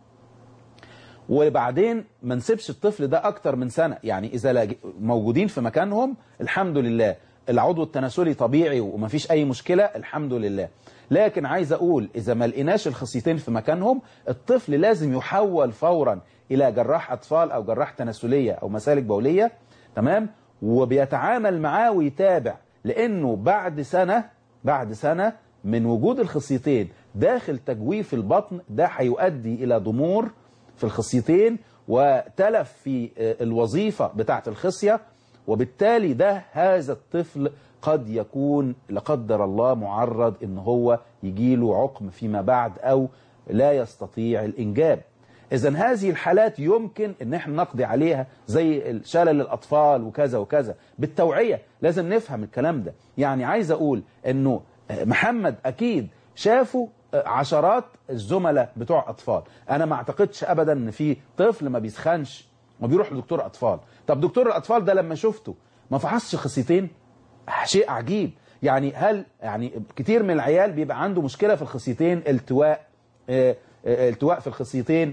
وبعدين ما نسيبش الطفل ده اكتر من سنه يعني اذا لاج- موجودين في مكانهم الحمد لله العضو التناسلي طبيعي ومفيش اي مشكله الحمد لله لكن عايز اقول اذا ما لقيناش الخصيتين في مكانهم الطفل لازم يحول فورا الى جراح اطفال او جراح تناسليه او مسالك بوليه تمام وبيتعامل معاه ويتابع لانه بعد سنه بعد سنه من وجود الخصيتين داخل تجويف البطن ده هيؤدي الى ضمور في الخصيتين وتلف في آه، الوظيفة بتاعة الخصية وبالتالي ده هذا الطفل قد يكون لا قدر الله معرض ان هو يجيله عقم فيما بعد او لا يستطيع الانجاب اذا هذه الحالات يمكن ان احنا نقضي عليها زي شلل الاطفال وكذا وكذا بالتوعية لازم نفهم الكلام ده يعني عايز اقول انه آه، محمد اكيد شافوا عشرات الزملاء بتوع اطفال انا ما اعتقدش ابدا ان في طفل ما بيسخنش وبيروح لدكتور اطفال طب دكتور الاطفال ده لما شفته ما فحصش خصيتين شيء عجيب يعني هل يعني كتير من العيال بيبقى عنده مشكله في الخصيتين التواء آه، آه، التواء في الخصيتين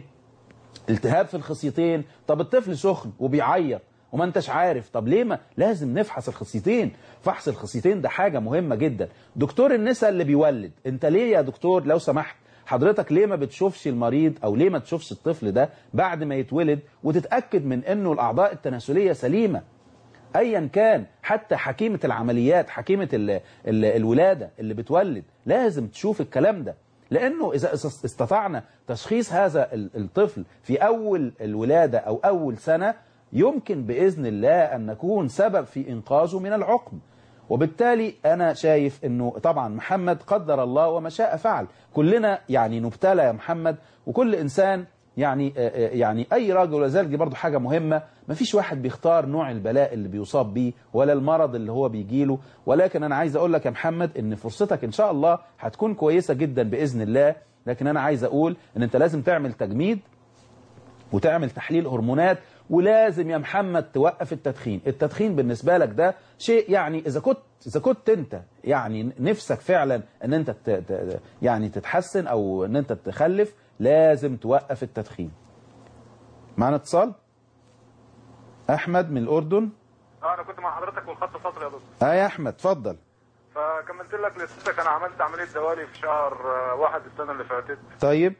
التهاب في الخصيتين طب الطفل سخن وبيعيط وما انتش عارف طب ليه ما لازم نفحص الخصيتين فحص الخصيتين ده حاجة مهمة جدا دكتور النساء اللي بيولد انت ليه يا دكتور لو سمحت حضرتك ليه ما بتشوفش المريض او ليه ما تشوفش الطفل ده بعد ما يتولد وتتأكد من انه الاعضاء التناسلية سليمة ايا كان حتى حكيمة العمليات حكيمة ال ال الولادة اللي بتولد لازم تشوف الكلام ده لانه اذا استطعنا تشخيص هذا ال- الطفل في اول الولادة او اول سنة يمكن باذن الله ان نكون سبب في انقاذه من العقم وبالتالي انا شايف انه طبعا محمد قدر الله وما شاء فعل كلنا يعني نبتلى يا محمد وكل انسان يعني آه، آه، يعني اي راجل ولذلك دي برضو حاجه مهمه ما فيش واحد بيختار نوع البلاء اللي بيصاب بيه ولا المرض اللي هو بيجيله ولكن انا عايز اقول لك يا محمد ان فرصتك ان شاء الله هتكون كويسه جدا باذن الله لكن انا عايز اقول ان انت لازم تعمل تجميد وتعمل تحليل هرمونات ولازم يا محمد توقف التدخين التدخين بالنسبة لك ده شيء يعني إذا كنت إذا كنت أنت يعني نفسك فعلا أن أنت ت- ت- يعني تتحسن أو أن أنت تخلف لازم توقف التدخين معنا اتصال أحمد من الأردن اه انا كنت مع حضرتك من خط فتره يا دكتور آه يا أحمد اتفضل فكملت لك لسيادتك انا عملت عمليه دوالي في شهر آه، واحد السنه اللي فاتت طيب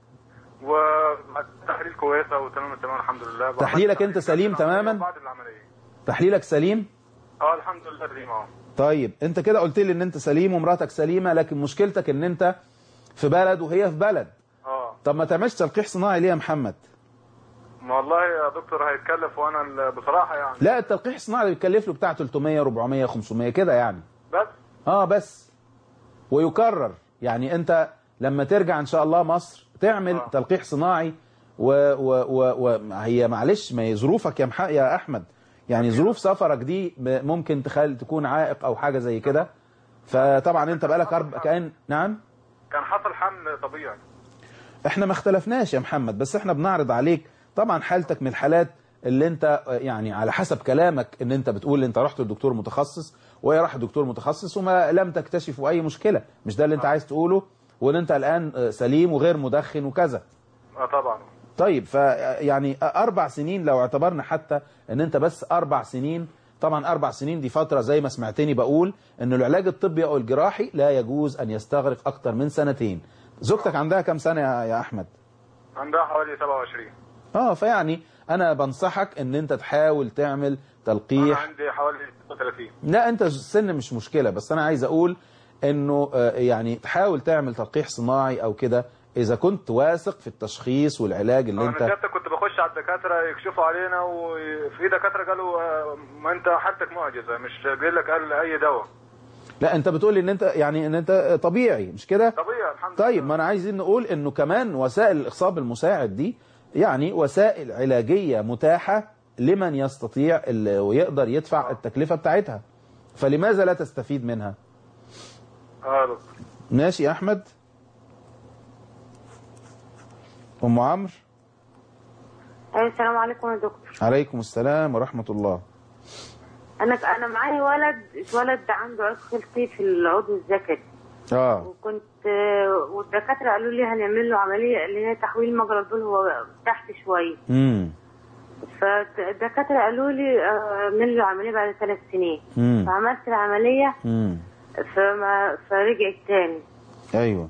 وتحليل كويسه وتمام تمام الحمد لله تحليلك أنت سليم تماما بعد العمليه تحليلك سليم اه الحمد لله سليم اه طيب انت كده قلت لي ان انت سليم ومراتك سليمة لكن مشكلتك ان انت في بلد وهي في بلد اه طب ما تعملش تلقيح صناعي ليه يا محمد ما والله يا دكتور هيتكلف وانا ال- بصراحه يعني لا التلقيح الصناعي بيكلف له بتاع 300 400 500 كده يعني بس اه بس ويكرر يعني انت لما ترجع ان شاء الله مصر تعمل آه. تلقيح صناعي و و و و هي معلش ما هي ظروفك يا مح... يا احمد يعني ظروف سفرك دي ب- ممكن تخل تكون عائق او حاجه زي كده فطبعا انت بقالك اربع كان نعم كان حصل حمل طبيعي احنا ما اختلفناش يا محمد بس احنا بنعرض عليك طبعا حالتك من الحالات اللي انت آه، يعني على حسب كلامك ان انت بتقول انت رحت للدكتور متخصص وهي راحت لدكتور متخصص وما لم تكتشفوا اي مشكله مش ده اللي انت عايز تقوله وان انت الان آه، سليم وغير مدخن وكذا اه طبعا طيب ف يعني اربع سنين لو اعتبرنا حتى ان انت بس اربع سنين طبعا اربع سنين دي فتره زي ما سمعتني بقول ان العلاج الطبي او الجراحي لا يجوز ان يستغرق اكتر من سنتين زوجتك عندها كم سنه يا يا احمد عندها حوالي 27 اه فيعني انا بنصحك ان انت تحاول تعمل انا تلقيح عندي حوالي 36 لا انت السن مش مشكله بس انا عايز اقول انه آه، يعني تحاول تعمل تلقيح صناعي او كده اذا كنت واثق في التشخيص والعلاج اللي انا انت سيادتك كنت بخش على الدكاتره يكشفوا علينا وفي دكاتره قالوا آه، ما انت حالتك معجزه مش بيقول لك قال اي دواء لا انت بتقول ان انت يعني ان انت طبيعي مش كده طبيعي الحمد طيب لله ما انا عايزين نقول انه كمان وسائل الاخصاب المساعد دي يعني وسائل علاجيه متاحه لمن يستطيع ال- ويقدر يدفع التكلفه بتاعتها فلماذا لا تستفيد منها اه يا دكتور ماشي يا احمد ام عمرو أيوة السلام عليكم يا دكتور عليكم السلام ورحمه الله انا انا معايا ولد اتولد عنده عيب خلقي في العضو الذكري اه وكنت آه، والدكاتره قالوا لي هنعمل له عمليه اللي هي تحويل مجرى البول هو تحت شويه امم فالدكاتره قالوا لي آه، اعمل له عمليه بعد ثلاث سنين امم فعملت العمليه امم فما فرجعت تاني ايوه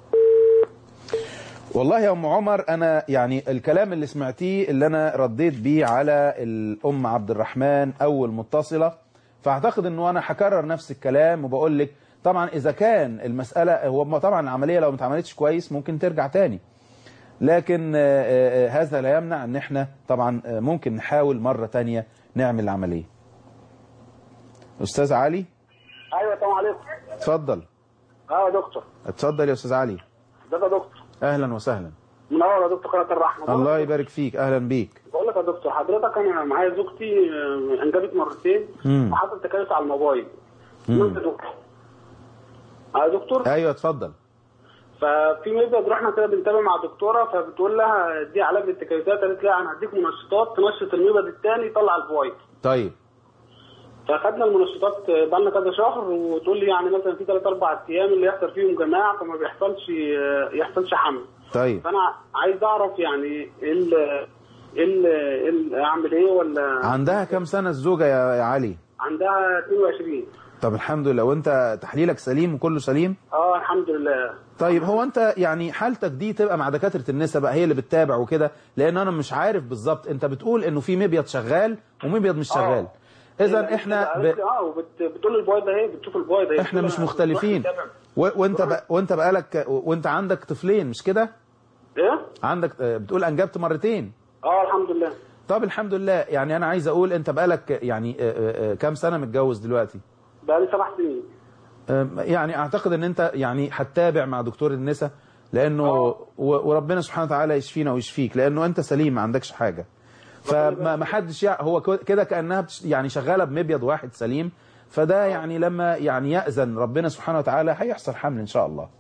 والله يا ام عمر انا يعني الكلام اللي سمعتيه اللي انا رديت بيه على الام عبد الرحمن اول متصله فاعتقد انه انا هكرر نفس الكلام وبقول لك طبعا اذا كان المساله هو طبعا العمليه لو ما اتعملتش كويس ممكن ترجع تاني لكن آه، آه، آه، هذا لا يمنع ان احنا طبعا آه، ممكن نحاول مره تانية نعمل العمليه استاذ علي ايوه السلام عليكم اتفضل اه يا دكتور اتفضل يا استاذ علي ده يا دكتور اهلا وسهلا منور يا دكتور قناه الرحمه الله يبارك فيك اهلا بيك بقول لك يا دكتور حضرتك انا معايا زوجتي آه، انجبت مرتين مم. وحصل تكيس على الموبايل مم. وانت دكتور اه يا دكتور ايوه اتفضل ففي مبيض رحنا كده بنتابع مع دكتوره فبتقول لها دي علاج للتكيسات قالت لها انا هديك منشطات تنشط المبيض الثاني يطلع البويض طيب فاخدنا المنشطات بقالنا كذا شهر وتقول لي يعني مثلا في ثلاث اربع ايام اللي يحصل فيهم جماع فما بيحصلش يحصلش حمل طيب فانا عايز اعرف يعني ايه ال ايه ال- إيه ال- اعمل ايه ولا عندها كم سنة الزوجة يا يا علي عندها 22 طب الحمد لله وانت تحليلك سليم وكله سليم اه الحمد لله طيب هو انت يعني حالتك دي تبقى مع دكاترة النساء بقى هي اللي بتتابع وكده لان انا مش عارف بالظبط انت بتقول انه في مبيض شغال ومبيض مش شغال اذا احنا ب... اه وبتقول البويض ده اهي بتشوف البويض اهي احنا بتقول مش أنا مختلفين بروح نتابع. و... وانت بق... وانت بقالك وانت عندك طفلين مش كده ايه عندك آه، بتقول انجبت مرتين اه الحمد لله طب الحمد لله يعني انا عايز اقول انت بقالك يعني آه، آه، آه، كام سنة متجوز دلوقتي بقالي سبع سنين أم، يعني اعتقد ان انت يعني هتتابع مع دكتور النساء لانه و- وربنا سبحانه وتعالى يشفينا ويشفيك لانه انت سليم ما عندكش حاجه فما ما حدش يع... هو كو- كده كانها بتش... يعني شغاله بمبيض واحد سليم فده يعني لما يعني ياذن ربنا سبحانه وتعالى هيحصل حمل ان شاء الله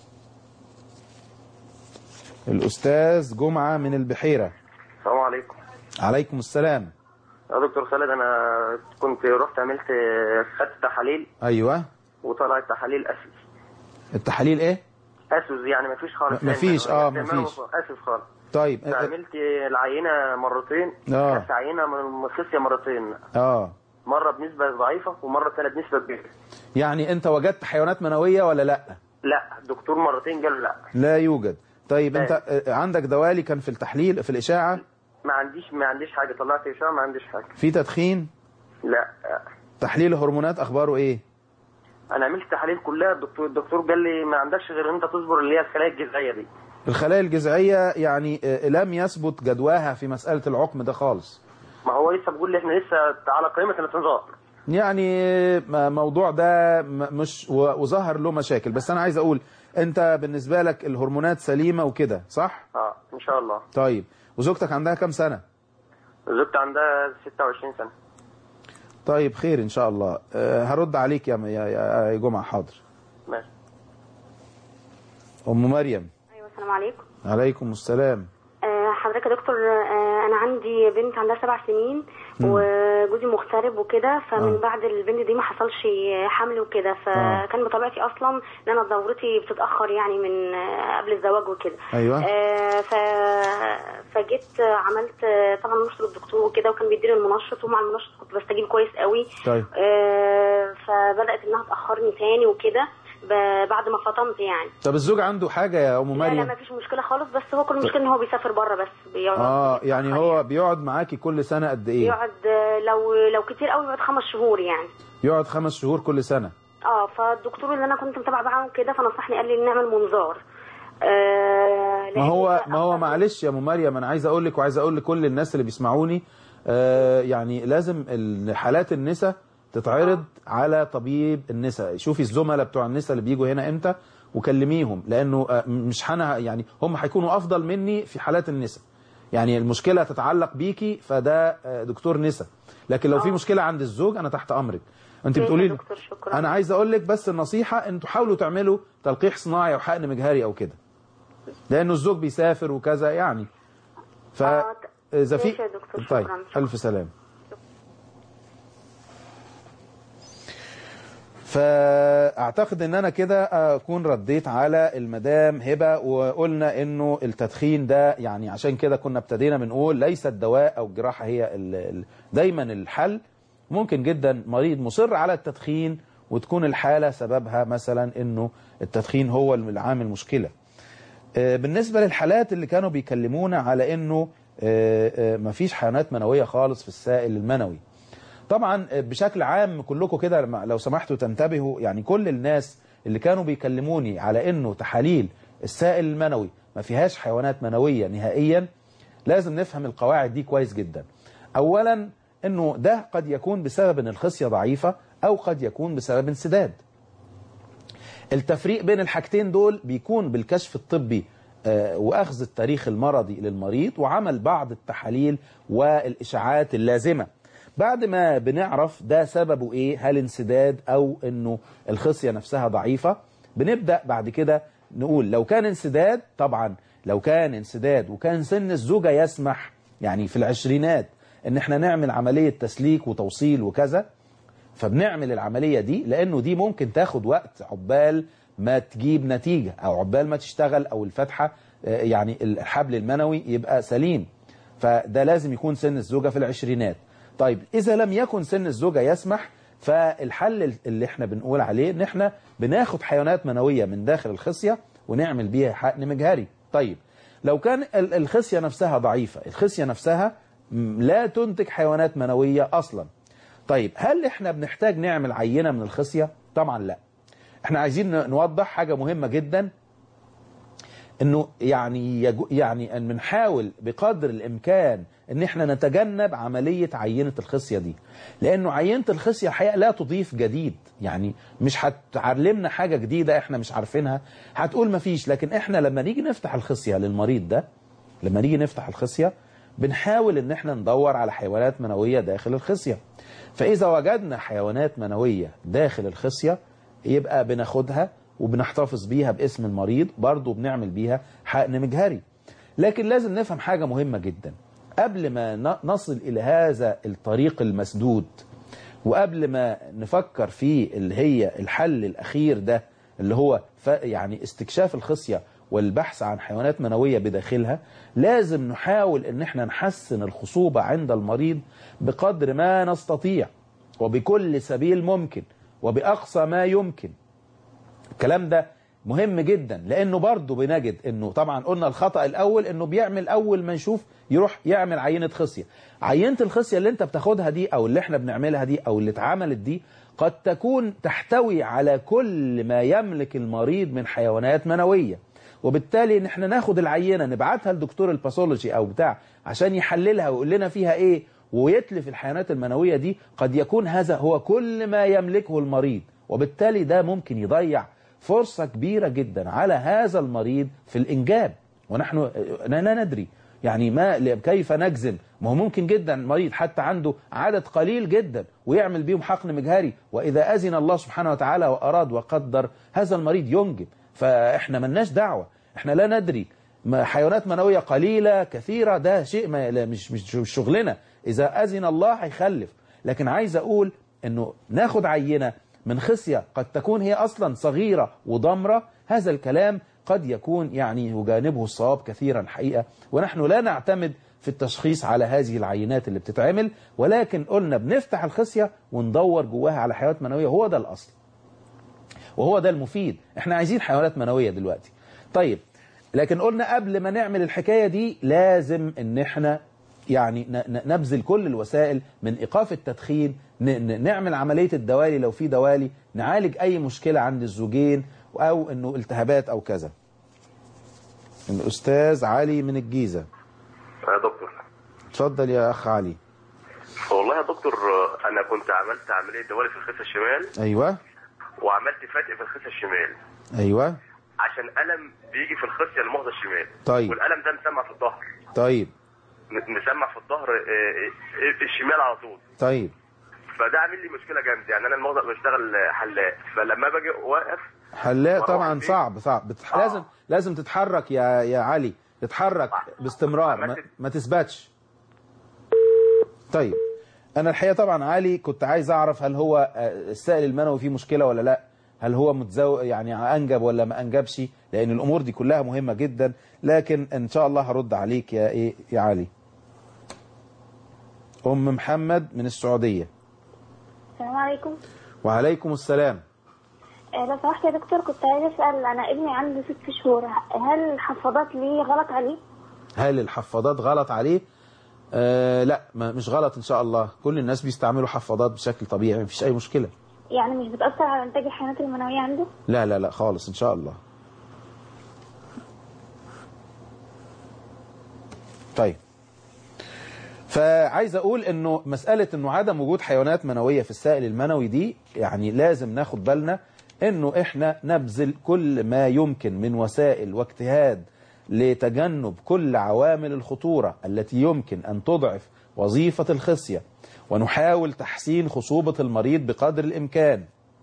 الاستاذ جمعه من البحيره السلام عليكم عليكم السلام يا دكتور خالد انا كنت رحت عملت خدت تحاليل ايوه وطلعت تحاليل اسس التحاليل ايه اسس يعني مفيش خالص م- مفيش، آه، يعني مفيش. اسس خالص طيب اه عملت العينه مرتين آه. كانت عينه من الخصيه مرتين آه. مره بنسبه ضعيفه ومره ثالث نسبه كبيره يعني انت وجدت حيوانات منويه ولا لا لا الدكتور مرتين قال لا لا يوجد طيب انت آه، عندك دوالي كان في التحليل في الاشاعه ما عنديش ما عنديش حاجه طلعت اشعه ما عنديش حاجه في تدخين لا تحليل الهرمونات اخباره ايه انا عملت تحاليل كلها الدكتور الدكتور قال لي ما عندكش غير ان انت تصبر اللي هي الخلايا الجذعيه دي الخلايا الجذعيه يعني آه، لم يثبت جدواها في مساله العقم ده خالص ما هو لسه بيقول لي احنا لسه على قائمه الانتظار يعني موضوع ده م- مش و- وظهر له مشاكل بس انا عايز اقول انت بالنسبه لك الهرمونات سليمه وكده صح اه ان شاء الله طيب وزوجتك عندها كام سنه زوجتي عندها 26 سنه طيب خير ان شاء الله أه هرد عليك يا يا, يا جمعه حاضر ماشي ام مريم ايوه السلام عليكم عليكم السلام آه، حضرتك يا دكتور آه، انا عندي بنت عندها سبع سنين مم. وجوزي مغترب وكده فمن آه. بعد البنت دي ما حصلش حمل وكده فكان بطبيعتي اصلا ان انا دورتي بتتاخر يعني من آه، قبل الزواج وكده أيوة. آه، ف فجيت آه، عملت آه، طبعا رحت للدكتور وكده وكان بيديني المنشط ومع المنشط كنت بستجيب كويس قوي طيب آه، فبدات انها تاخرني تاني وكده ب- بعد ما فطمت يعني طب الزوج عنده حاجه يا ام لا لا مريم ما فيش مشكله خالص بس هو كل المشكله ان هو بيسافر بره بس بيقعد اه يعني هو بيقعد معاكي كل سنه قد ايه يقعد آه، لو لو كتير قوي بيقعد خمس شهور يعني يقعد خمس شهور كل سنه اه فالدكتور اللي انا كنت متابعه معاه كده فنصحني قال لي نعمل منظار آه ما هو ما هو معلش يا ام مريم انا عايز اقول لك وعايز اقول لكل الناس اللي بيسمعوني آه يعني لازم ال- حالات النساء تتعرض على طبيب النساء شوفي الزملاء بتوع النساء اللي بيجوا هنا امتى وكلميهم لانه آه، مش انا يعني هم هيكونوا افضل مني في حالات النساء يعني المشكله تتعلق بيكي فده آه، دكتور نساء لكن لو في مشكله عند الزوج انا تحت امرك انت ماشي يا بتقولي لي دكتور، شكرا. انا عايز اقول لك بس النصيحه ان تحاولوا تعملوا تلقيح صناعي او حقن مجهري او كده لانه الزوج بيسافر وكذا يعني ف اذا في ماشي يا دكتور، طيب شكراً. الف سلام فاعتقد ان انا كده اكون رديت على المدام هبه وقلنا انه التدخين ده يعني عشان كده كنا ابتدينا بنقول ليس الدواء او الجراحه هي ال ال دايما الحل ممكن جدا مريض مصر على التدخين وتكون الحاله سببها مثلا انه التدخين هو العامل مشكله آه، بالنسبة للحالات اللي كانوا بيكلمونا على انه آه، آه، مفيش حيوانات منوية خالص في السائل المنوي طبعا آه، بشكل عام كلكم كده لما- لو سمحتوا تنتبهوا يعني كل الناس اللي كانوا بيكلموني على انه تحاليل السائل المنوي ما فيهاش حيوانات منوية نهائيا لازم نفهم القواعد دي كويس جدا اولا انه ده قد يكون بسبب ان الخصية ضعيفة او قد يكون بسبب انسداد التفريق بين الحاجتين دول بيكون بالكشف الطبي آه، واخذ التاريخ المرضي للمريض وعمل بعض التحاليل والاشاعات اللازمه بعد ما بنعرف ده سببه ايه هل انسداد او انه الخصيه نفسها ضعيفه بنبدا بعد كده نقول لو كان انسداد طبعا لو كان انسداد وكان سن الزوجه يسمح يعني في العشرينات ان احنا نعمل عمليه تسليك وتوصيل وكذا فبنعمل العملية دي لأنه دي ممكن تاخد وقت عقبال ما تجيب نتيجة أو عقبال ما تشتغل أو الفتحة آه، يعني الحبل المنوي يبقى سليم فده لازم يكون سن الزوجة في العشرينات طيب إذا لم يكن سن الزوجة يسمح فالحل اللي احنا بنقول عليه ان احنا بناخد حيوانات منوية من داخل الخصية ونعمل بيها حقن مجهري طيب لو كان ال- الخصية نفسها ضعيفة الخصية نفسها م، لا تنتج حيوانات منوية أصلا طيب هل احنا بنحتاج نعمل عينة من الخصية؟ طبعا لا احنا عايزين ن- نوضح حاجة مهمة جدا انه يعني يجو يعني ان بنحاول بقدر الامكان ان احنا نتجنب عملية عينة الخصية دي لانه عينة الخصية الحقيقة لا تضيف جديد يعني مش هتعلمنا حاجة جديدة احنا مش عارفينها هتقول مفيش لكن احنا لما نيجي نفتح الخصية للمريض ده لما نيجي نفتح الخصية بنحاول ان احنا ندور على حيوانات منوية داخل الخصية فاذا وجدنا حيوانات منوية داخل الخصية يبقى بناخدها وبنحتفظ بيها باسم المريض برضه بنعمل بيها حقن مجهري لكن لازم نفهم حاجة مهمة جدا قبل ما ن- نصل إلى هذا الطريق المسدود وقبل ما نفكر في اللي هي الحل الأخير ده اللي هو ف يعني استكشاف الخصية والبحث عن حيوانات منوية بداخلها لازم نحاول ان احنا نحسن الخصوبة عند المريض بقدر ما نستطيع وبكل سبيل ممكن وبأقصى ما يمكن الكلام ده مهم جدا لانه برضه بنجد انه طبعا قلنا الخطأ الاول انه بيعمل اول ما يشوف يروح يعمل عينة خصية عينة الخصية اللي انت بتاخدها دي او اللي احنا بنعملها دي او اللي اتعملت دي قد تكون تحتوي على كل ما يملك المريض من حيوانات منوية وبالتالي ان احنا ناخد العينه نبعتها لدكتور الباثولوجي او بتاع عشان يحللها ويقول لنا فيها ايه ويتلف الحيوانات المنويه دي قد يكون هذا هو كل ما يملكه المريض وبالتالي ده ممكن يضيع فرصه كبيره جدا على هذا المريض في الانجاب ونحن لا ندري يعني ما كيف نجزم ما هو ممكن جدا مريض حتى عنده عدد قليل جدا ويعمل بيهم حقن مجهري وإذا أذن الله سبحانه وتعالى وأراد وقدر هذا المريض ينجب فإحنا ملناش دعوة إحنا لا ندري ما حيوانات منوية قليلة كثيرة ده شيء ما لا مش, مش مش شغلنا إذا أذن الله هيخلف لكن عايز أقول إنه ناخد عينة من خصية قد تكون هي أصلا صغيرة وضمرة هذا الكلام قد يكون يعني يجانبه الصواب كثيرا الحقيقة ونحن لا نعتمد في التشخيص على هذه العينات اللي بتتعمل ولكن قلنا بنفتح الخصية وندور جواها على حيوانات منوية هو ده الأصل وهو ده المفيد احنا عايزين حيوانات منوية دلوقتي طيب لكن قلنا قبل ما نعمل الحكاية دي لازم ان احنا يعني نبذل كل الوسائل من إيقاف التدخين نعمل عملية الدوالي لو في دوالي نعالج أي مشكلة عند الزوجين أو أنه التهابات أو كذا الأستاذ علي من الجيزة يا دكتور اتفضل يا أخ علي والله يا دكتور أنا كنت عملت عملية دوالي في الخصة الشمال أيوة وعملت فتق في الخصة الشمال أيوة عشان ألم بيجي في الخصية المهضة الشمال طيب. والألم ده مسمع في الظهر طيب مسمع في الظهر الشمال على طول طيب فده عامل لي مشكله جامده يعني انا الموضوع بشتغل حلاق فلما باجي واقف حلاق طبعا صعب صعب بتح... آه. لازم لازم تتحرك يا يا علي تتحرك باستمرار ما, ما تثبتش طيب انا الحقيقه طبعا علي كنت عايز اعرف هل هو السائل المنوي فيه مشكله ولا لا هل هو متزو يعني انجب ولا ما انجبش لان الامور دي كلها مهمه جدا لكن ان شاء الله هرد عليك يا ايه يا علي ام محمد من السعوديه السلام عليكم وعليكم السلام آه لو سمحت يا دكتور كنت عايز اسال انا ابني عنده ست شهور هل الحفاضات ليه غلط عليه هل الحفاضات غلط عليه آه لا ما مش غلط ان شاء الله كل الناس بيستعملوا حفاضات بشكل طبيعي مفيش اي مشكله يعني مش بتاثر على انتاج الحيوانات المنويه عنده لا لا لا خالص ان شاء الله طيب فعايز اقول انه مسألة انه عدم وجود حيوانات منوية في السائل المنوي دي يعني لازم ناخد بالنا انه احنا نبذل كل ما يمكن من وسائل واجتهاد لتجنب كل عوامل الخطورة التي يمكن ان تضعف وظيفة الخصية ونحاول تحسين خصوبة المريض بقدر الامكان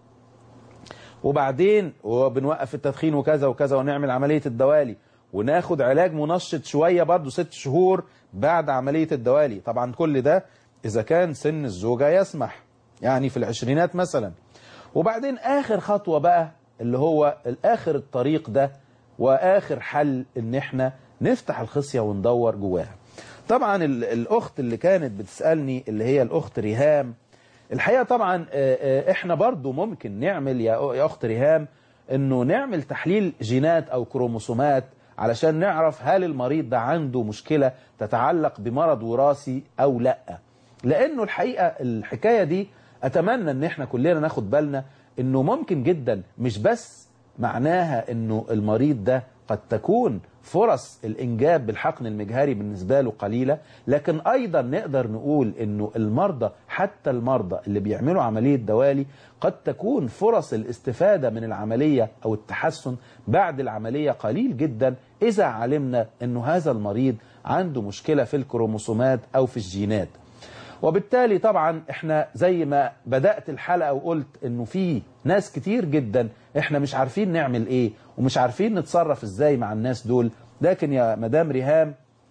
وبعدين وبنوقف التدخين وكذا وكذا ونعمل عملية الدوالي وناخد علاج منشط شوية برضو ست شهور بعد عملية الدوالي طبعا كل ده إذا كان سن الزوجة يسمح يعني في العشرينات مثلا وبعدين آخر خطوة بقى اللي هو الآخر الطريق ده وآخر حل إن إحنا نفتح الخصية وندور جواها طبعا الأخت اللي كانت بتسألني اللي هي الأخت ريهام الحقيقة طبعا إحنا برضو ممكن نعمل يا أخت ريهام إنه نعمل تحليل جينات أو كروموسومات علشان نعرف هل المريض ده عنده مشكلة تتعلق بمرض وراثي أو لا لأنه الحقيقة الحكاية دي أتمنى أن احنا كلنا ناخد بالنا أنه ممكن جدا مش بس معناها أنه المريض ده قد تكون فرص الإنجاب بالحقن المجهري بالنسبة له قليلة لكن أيضا نقدر نقول أنه المرضى حتى المرضى اللي بيعملوا عملية دوالي قد تكون فرص الاستفادة من العملية أو التحسن بعد العملية قليل جدا إذا علمنا أنه هذا المريض عنده مشكلة في الكروموسومات أو في الجينات وبالتالي طبعا احنا زي ما بدأت الحلقة وقلت انه في ناس كتير جدا احنا مش عارفين نعمل ايه ومش عارفين نتصرف ازاي مع الناس دول لكن يا مدام ريهام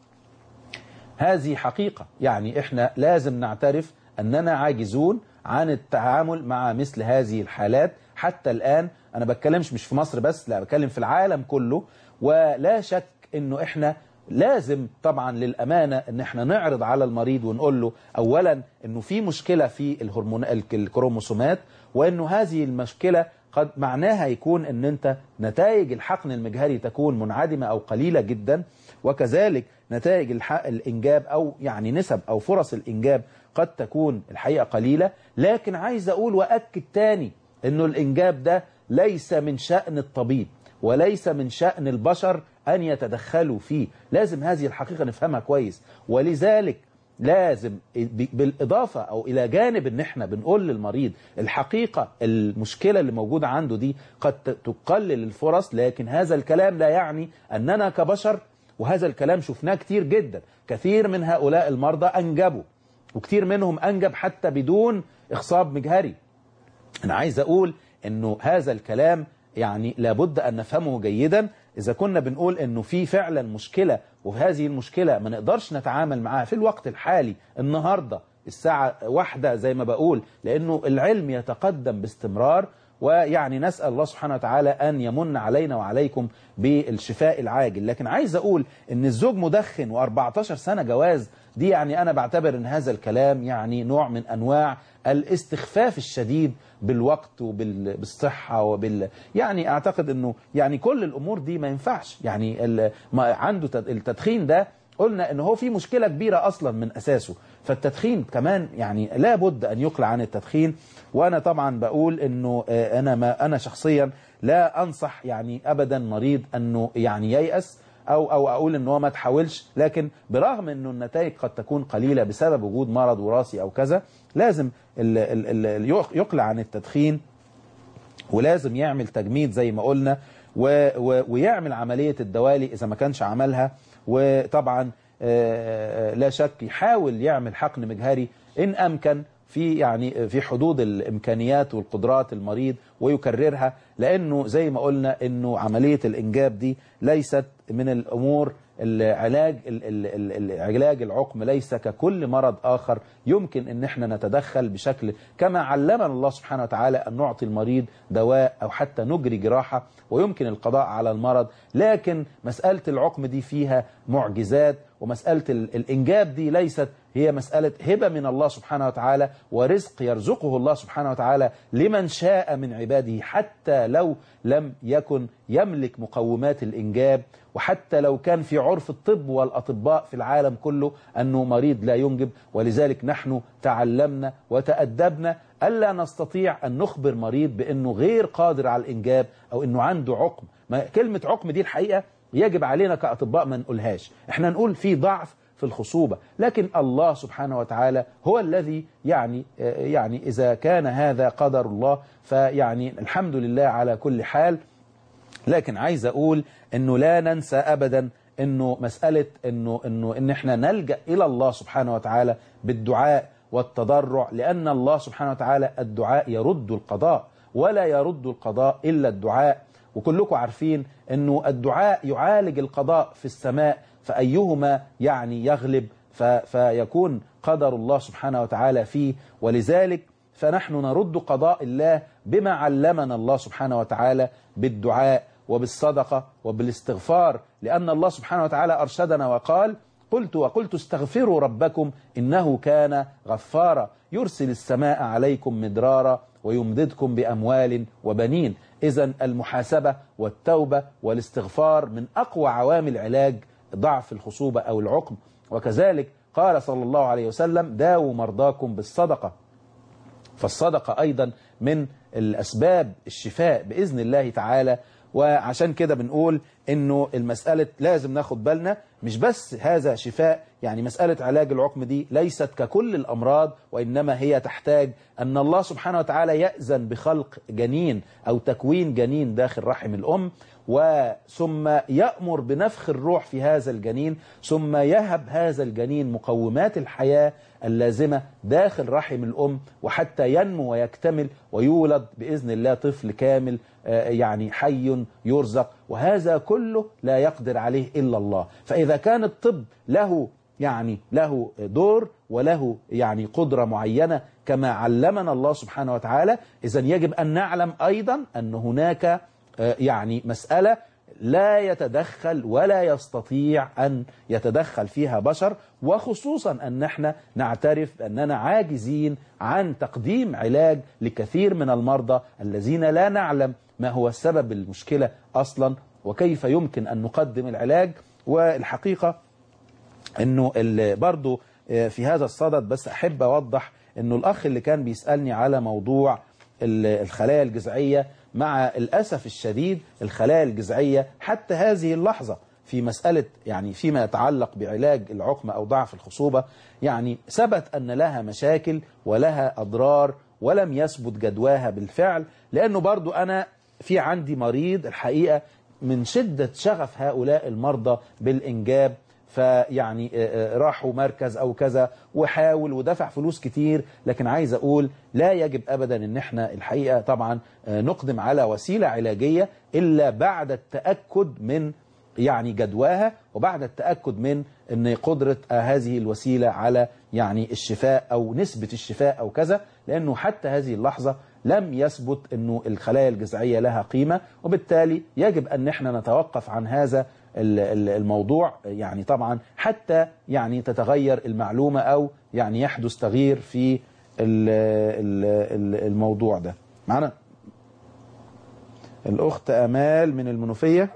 هذه حقيقة يعني احنا لازم نعترف اننا عاجزون عن التعامل مع مثل هذه الحالات حتى الآن أنا بتكلمش مش في مصر بس لا بتكلم في العالم كله ولا شك انه احنا لازم طبعا للأمانة ان احنا نعرض على المريض ونقول له اولا انه في مشكلة في الهرمون الكروموسومات وانه هذه المشكلة قد معناها يكون ان انت نتائج الحقن المجهري تكون منعدمة او قليلة جدا وكذلك نتائج الانجاب او يعني نسب او فرص الانجاب قد تكون الحقيقة قليلة لكن عايز اقول واكد تاني انه الانجاب ده ليس من شأن الطبيب وليس من شأن البشر أن يتدخلوا فيه لازم هذه الحقيقة نفهمها كويس ولذلك لازم بالإضافة أو إلى جانب أن احنا بنقول للمريض الحقيقة المشكلة اللي موجودة عنده دي قد تقلل الفرص لكن هذا الكلام لا يعني أننا كبشر وهذا الكلام شفناه كتير جدا كثير من هؤلاء المرضى أنجبوا وكتير منهم أنجب حتى بدون إخصاب مجهري أنا عايز أقول أنه هذا الكلام يعني لابد أن نفهمه جيدا إذا كنا بنقول أنه في فعلا مشكلة وهذه المشكلة ما نقدرش نتعامل معها في الوقت الحالي النهاردة الساعة واحدة زي ما بقول لأنه العلم يتقدم باستمرار ويعني نسأل الله سبحانه وتعالى أن يمن علينا وعليكم بالشفاء العاجل لكن عايز أقول أن الزوج مدخن و14 سنة جواز دي يعني أنا بعتبر أن هذا الكلام يعني نوع من أنواع الاستخفاف الشديد بالوقت وبالصحة وبال يعني أعتقد أنه يعني كل الأمور دي ما ينفعش يعني ما عنده التدخين ده قلنا أنه هو في مشكلة كبيرة أصلا من أساسه فالتدخين كمان يعني لابد أن يقلع عن التدخين وأنا طبعا بقول أنه أنا ما أنا شخصيا لا أنصح يعني أبدا مريض أنه يعني ييأس أو أو أقول إن هو ما تحاولش لكن برغم إنه النتائج قد تكون قليلة بسبب وجود مرض وراثي أو كذا لازم ال ال ال يقلع عن التدخين ولازم يعمل تجميد زي ما قلنا و و ويعمل عملية الدوالي إذا ما كانش عملها وطبعا لا شك يحاول يعمل حقن مجهري إن أمكن في يعني في حدود الامكانيات والقدرات المريض ويكررها لانه زي ما قلنا انه عمليه الانجاب دي ليست من الامور العلاج علاج العقم ليس ككل مرض آخر يمكن ان احنا نتدخل بشكل كما علمنا الله سبحانه وتعالى ان نعطي المريض دواء او حتى نجري جراحة ويمكن القضاء على المرض لكن مسألة العقم دي فيها معجزات ومسألة الإنجاب دي ليست هي مسألة هبة من الله سبحانه وتعالى ورزق يرزقه الله سبحانه وتعالى لمن شاء من عباده حتى لو لم يكن يملك مقومات الإنجاب وحتى لو كان في عرف الطب والأطباء في العالم كله أنه مريض لا ينجب ولذلك نحن تعلمنا وتأدبنا ألا نستطيع أن نخبر مريض بأنه غير قادر على الإنجاب أو أنه عنده عقم ما كلمة عقم دي الحقيقة يجب علينا كأطباء ما نقولهاش احنا نقول في ضعف في الخصوبة لكن الله سبحانه وتعالى هو الذي يعني يعني إذا كان هذا قدر الله فيعني الحمد لله على كل حال لكن عايز أقول أنه لا ننسى أبدا أنه مسألة أنه, إنه إن احنا نلجأ إلى الله سبحانه وتعالى بالدعاء والتضرع لأن الله سبحانه وتعالى الدعاء يرد القضاء ولا يرد القضاء إلا الدعاء وكلكم عارفين أنه الدعاء يعالج القضاء في السماء فأيهما يعني يغلب فيكون قدر الله سبحانه وتعالى فيه ولذلك فنحن نرد قضاء الله بما علمنا الله سبحانه وتعالى بالدعاء وبالصدقة وبالاستغفار لأن الله سبحانه وتعالى أرشدنا وقال قلت وقلت استغفروا ربكم إنه كان غفارا يرسل السماء عليكم مدرارا ويمددكم بأموال وبنين إذا المحاسبة والتوبة والاستغفار من أقوى عوامل علاج ضعف الخصوبة أو العقم وكذلك قال صلى الله عليه وسلم داووا مرضاكم بالصدقة فالصدقة أيضا من الأسباب الشفاء بإذن الله تعالى وعشان كده بنقول انه المسألة لازم ناخد بالنا مش بس هذا شفاء يعني مسألة علاج العقم دي ليست ككل الأمراض وإنما هي تحتاج أن الله سبحانه وتعالى يأذن بخلق جنين أو تكوين جنين داخل رحم الأم وثم يأمر بنفخ الروح في هذا الجنين ثم يهب هذا الجنين مقومات الحياة اللازمة داخل رحم الأم وحتى ينمو ويكتمل ويولد بإذن الله طفل كامل يعني حي يرزق وهذا كله لا يقدر عليه إلا الله فإذا كان الطب له يعني له دور وله يعني قدرة معينة كما علمنا الله سبحانه وتعالى إذا يجب أن نعلم أيضا أن هناك يعني مسألة لا يتدخل ولا يستطيع أن يتدخل فيها بشر وخصوصا أن احنا نعترف أننا عاجزين عن تقديم علاج لكثير من المرضى الذين لا نعلم ما هو سبب المشكلة أصلا وكيف يمكن أن نقدم العلاج والحقيقة أنه برضو في هذا الصدد بس أحب أوضح أنه الأخ اللي كان بيسألني على موضوع الخلايا الجذعية مع الأسف الشديد الخلايا الجذعية حتى هذه اللحظة في مسألة يعني فيما يتعلق بعلاج العقم أو ضعف الخصوبة يعني ثبت أن لها مشاكل ولها أضرار ولم يثبت جدواها بالفعل لأنه برضو أنا في عندي مريض الحقيقة من شدة شغف هؤلاء المرضى بالإنجاب فيعني آه، آه، راحوا مركز او كذا وحاول ودفع فلوس كتير لكن عايز اقول لا يجب ابدا ان احنا الحقيقه طبعا آه، نقدم على وسيله علاجيه الا بعد التاكد من يعني جدواها وبعد التاكد من ان قدره آه، هذه الوسيله على يعني الشفاء او نسبه الشفاء او كذا لانه حتى هذه اللحظه لم يثبت انه الخلايا الجذعيه لها قيمه وبالتالي يجب ان احنا نتوقف عن هذا ال- ال- الموضوع يعني طبعا حتى يعني تتغير المعلومة أو يعني يحدث تغيير في ال- ال- ال- الموضوع ده معنا الأخت أمال من المنوفية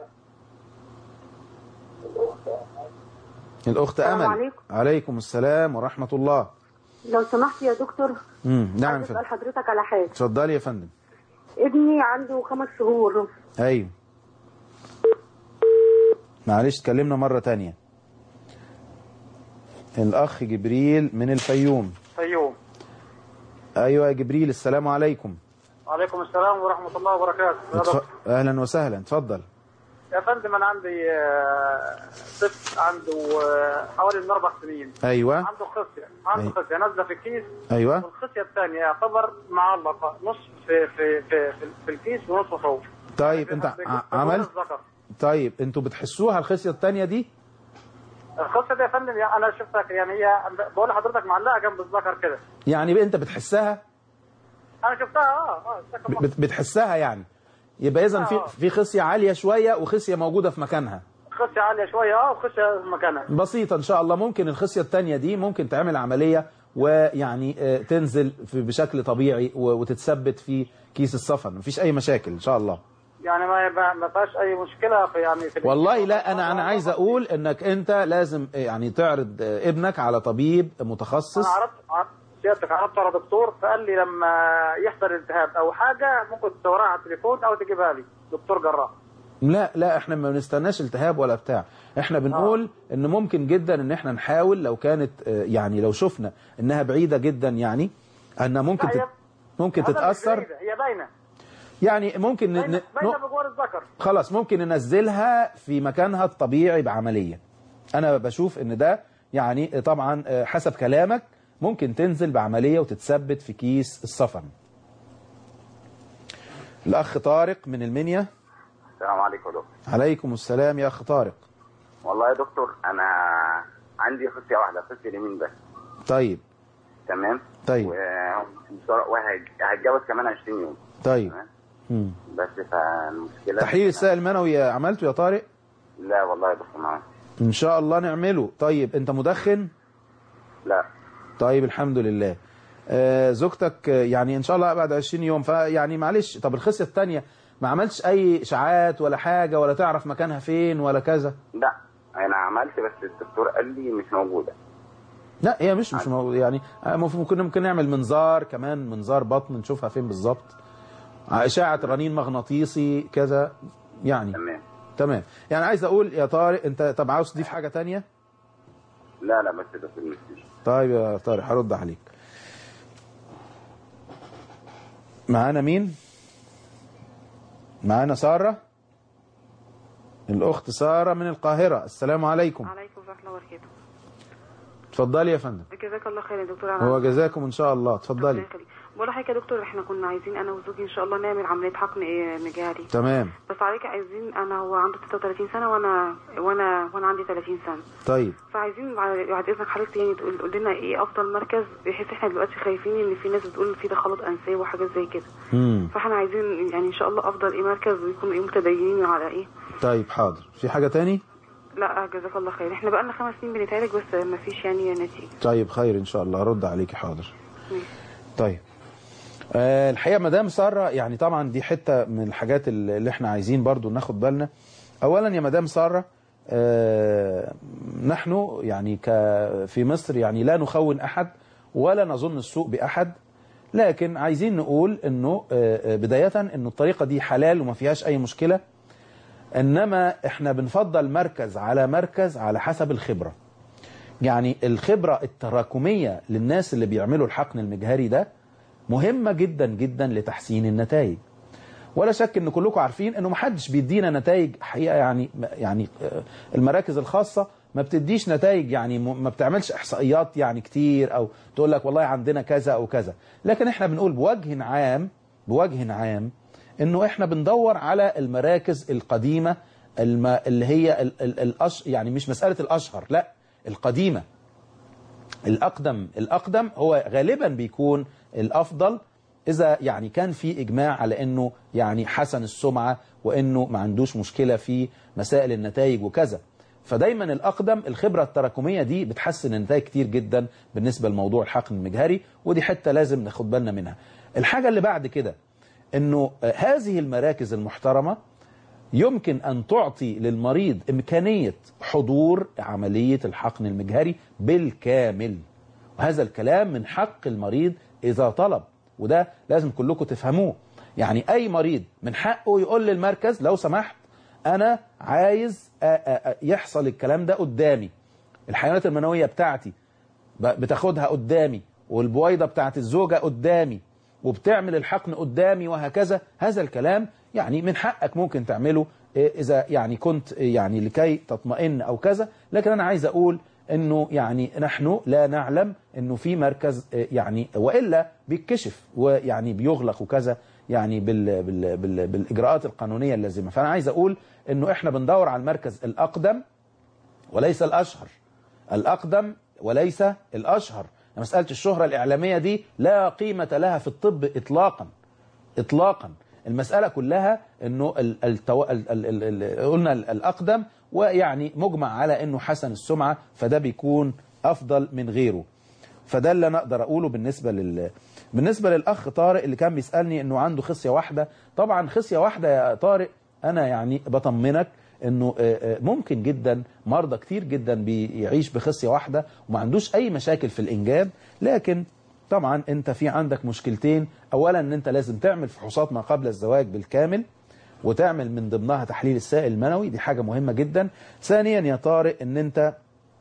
الأخت السلام أمل عليكم. عليكم السلام ورحمة الله لو سمحت يا دكتور مم. نعم عايز يا فندم اسال حضرتك على حاجه اتفضلي يا فندم ابني عنده خمس شهور أيوه معلش اتكلمنا مرة تانية الأخ جبريل من الفيوم فيوم أيوة يا جبريل السلام عليكم وعليكم السلام ورحمة الله وبركاته يا اتف... دكتور. أهلا وسهلا اتفضل يا فندم أنا عندي آه، طفل عنده آه، حوالي من أربع سنين أيوة عنده خصية عنده أيوة. خصية نازلة في الكيس أيوة والخصية الثانية يعتبر معلقة نص في في في في, في الكيس ونص فوق طيب أنت ع- عملت الذكر طيب أنتوا بتحسوها الخصية التانية دي الخصية دي يا فندم يعني أنا شفتها يعني هي بقول لحضرتك معلقة جنب الذكر كده يعني أنت بتحسها أنا شفتها أه أه اشتكى مرة. بت... بتحسها يعني يبقى إذا في في خصية عالية شوية وخصية موجودة في مكانها خصية عالية شوية أه وخصية مكانها بسيطة إن شاء الله ممكن الخصية التانية دي ممكن تعمل عملية ويعني آه، تنزل في بشكل طبيعي و- وتتثبت في كيس الصفن مفيش أي مشاكل إن شاء الله يعني ما ما- ما فيهاش أي مشكلة في يعني في والله لا انا انا عايز اقول انك انت لازم يعني تعرض ابنك على طبيب متخصص انا عرضت عرضت- سيادتك عرضت على دكتور فقال لي لما يحصل التهاب او حاجه ممكن تصورها على التليفون او تجيبها لي دكتور جراح لا لا احنا ما بنستناش التهاب ولا بتاع احنا بنقول ان ممكن جدا ان احنا نحاول لو كانت آه، يعني لو شفنا انها بعيدة جدا يعني انها ممكن لا، تت... هي- ممكن هذا مش تتأثر بعيدة، هي باينه يعني ممكن ن... باينه ن... باينه بجوار الذكر خلاص ممكن ننزلها في مكانها الطبيعي بعملية انا بشوف ان ده يعني طبعا آه، حسب كلامك ممكن تنزل بعملية وتتثبت في كيس الصفن الاخ طارق من المنيا السلام عليكم يا دكتور عليكم السلام يا اخ طارق والله يا دكتور انا عندي خصيه واحده خصيه اليمين بس طيب تمام طيب و- وهتجوز كمان 20 يوم طيب تمام مم. بس فالمشكله تحليل السائل المنوي عملته يا طارق لا والله يا دكتور ما عملتش. ان شاء الله نعمله طيب انت مدخن لا طيب الحمد لله آه زوجتك آه، يعني ان شاء الله بعد 20 يوم فيعني معلش طب الخصيه الثانيه ما عملتش اي اشاعات ولا حاجه ولا تعرف مكانها فين ولا كذا لا انا عملت بس الدكتور قال لي مش موجوده لا هي مش مش موجود يعني آه، ممكن ممكن نعمل منظار كمان منظار بطن نشوفها فين بالظبط آه، اشعه رنين مغناطيسي كذا يعني تمام تمام يعني عايز اقول يا طارق انت طب عاوز تضيف حاجه تانية لا لا بس الدكتور مش طيب يا طارق هرد عليك معانا مين معانا سارة الأخت سارة من القاهرة السلام عليكم عليكم ورحمة الله وبركاته اتفضلي يا فندم جزاك الله خير يا دكتور أنا هو جزاكم إن شاء الله اتفضلي بقول لحضرتك يا دكتور احنا كنا عايزين انا وزوجي ان شاء الله نعمل عمليه حقن إيه مجهري تمام بس عليك عايزين انا هو عنده 36 سنه وانا وانا وانا عندي 30 سنه طيب فعايزين بعد بعد اذنك حضرتك يعني تقول تقول لنا ايه افضل مركز بحيث احنا دلوقتي خايفين ان في ناس بتقول في تخلط انساب وحاجات زي كده مم. فاحنا عايزين يعني ان شاء الله افضل ايه مركز ويكونوا ايه متدينين على ايه طيب حاضر في حاجة تاني لا جزاك الله خير احنا بقالنا خمس سنين بنتعالج بس ما فيش يعني نتيجه طيب خير إن شاء الله هرد عليكي حاضر ماشي. طيب آه الحقيقة مدام سارة يعني طبعا دي حتة من الحاجات اللي اللي احنا عايزين برضو ناخد بالنا أولا يا مدام سارة آه نحن يعني ك في مصر يعني لا نخون أحد ولا نظن السوء بأحد لكن عايزين نقول انه آه، آه، بداية انه الطريقة دي حلال وما فيهاش اي مشكلة انما احنا بنفضل مركز على مركز على حسب الخبرة يعني الخبرة التراكمية للناس اللي بيعملوا الحقن المجهري ده مهمة جدا جدا لتحسين النتائج ولا شك ان كلكم عارفين انه محدش بيدينا نتائج حقيقة يعني يعني آه، المراكز الخاصة ما بتديش نتائج يعني م- ما بتعملش احصائيات يعني كتير او تقول لك والله عندنا كذا او كذا لكن احنا بنقول بوجه عام بوجه عام انه احنا بندور على المراكز القديمة الم... اللي هي ال... ال... الأش... يعني مش مسألة الاشهر لا القديمة الأقدم الأقدم هو غالبا بيكون الأفضل إذا يعني كان في إجماع على أنه يعني حسن السمعة وأنه ما عندوش مشكلة في مسائل النتائج وكذا فدايما الأقدم الخبرة التراكمية دي بتحسن النتائج كتير جدا بالنسبة لموضوع الحقن المجهري ودي حتة لازم ناخد بالنا منها الحاجة اللي بعد كده أنه آه، هذه المراكز المحترمة يمكن أن تعطي للمريض إمكانية حضور عملية الحقن المجهري بالكامل وهذا الكلام من حق المريض إذا طلب وده لازم كلكم تفهموه يعني أي مريض من حقه يقول للمركز لو سمحت أنا عايز آ- آ- آ- يحصل الكلام ده قدامي الحيوانات المنوية بتاعتي ب- بتاخدها قدامي والبويضة بتاعت الزوجة قدامي وبتعمل الحقن قدامي وهكذا هذا الكلام يعني من حقك ممكن تعمله إيه، إذا يعني كنت إيه، يعني لكي تطمئن أو كذا لكن أنا عايز أقول أنه يعني نحن لا نعلم أنه في مركز إيه، يعني وإلا بيتكشف ويعني بيغلق وكذا يعني بال بال بال بالإجراءات القانونية اللازمة فأنا عايز أقول أنه إحنا بندور على المركز الأقدم وليس الأشهر الأقدم وليس الأشهر مسألة الشهرة الإعلامية دي لا قيمة لها في الطب إطلاقا إطلاقا المسألة كلها أنه ال التو... ال ال ال ال قلنا ال- الأقدم ويعني مجمع على أنه حسن السمعة فده بيكون أفضل من غيره فده اللي أنا أقدر أقوله بالنسبة لل بالنسبة للأخ طارق اللي كان بيسألني أنه عنده خصية واحدة طبعا خصية واحدة يا طارق أنا يعني بطمنك انه آه، آه، ممكن جدا مرضى كتير جدا بيعيش بخصية واحدة وما عندوش اي مشاكل في الانجاب لكن طبعا انت في عندك مشكلتين اولا ان انت لازم تعمل فحوصات ما قبل الزواج بالكامل وتعمل من ضمنها تحليل السائل المنوي دي حاجة مهمة جدا ثانيا يا طارق ان انت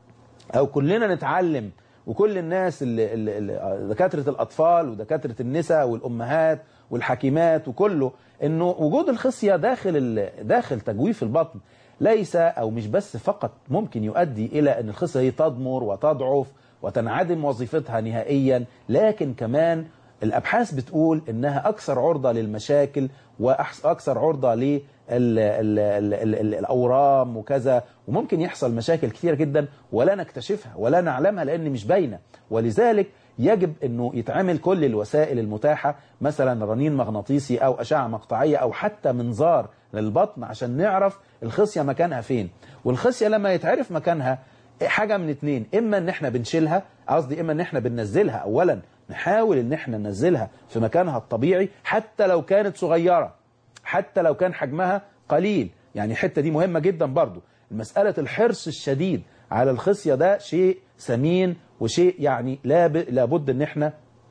او كلنا نتعلم وكل الناس اللي اللي اللي دكاتره الاطفال ودكاتره النساء والامهات والحكيمات وكله انه وجود الخصيه داخل ال- داخل تجويف البطن ليس او مش بس فقط ممكن يؤدي الى ان الخصيه دي تضمر وتضعف وتنعدم وظيفتها نهائيا لكن كمان الابحاث بتقول انها اكثر عرضه للمشاكل واكثر عرضه لل ال- ال- ال- ال- ال- الاورام وكذا وممكن يحصل مشاكل كثيره جدا ولا نكتشفها ولا نعلمها لان مش باينه ولذلك يجب انه يتعمل كل الوسائل المتاحه مثلا رنين مغناطيسي او اشعه مقطعيه او حتى منظار للبطن عشان نعرف الخصيه مكانها فين والخصيه لما يتعرف مكانها حاجه من اتنين اما ان احنا بنشيلها قصدي اما ان احنا بننزلها اولا نحاول ان احنا ننزلها في مكانها الطبيعي حتى لو كانت صغيره حتى لو كان حجمها قليل يعني الحته دي مهمه جدا برضو مساله الحرص الشديد على الخصيه ده شيء ثمين وشيء يعني لاب- لابد ان احنا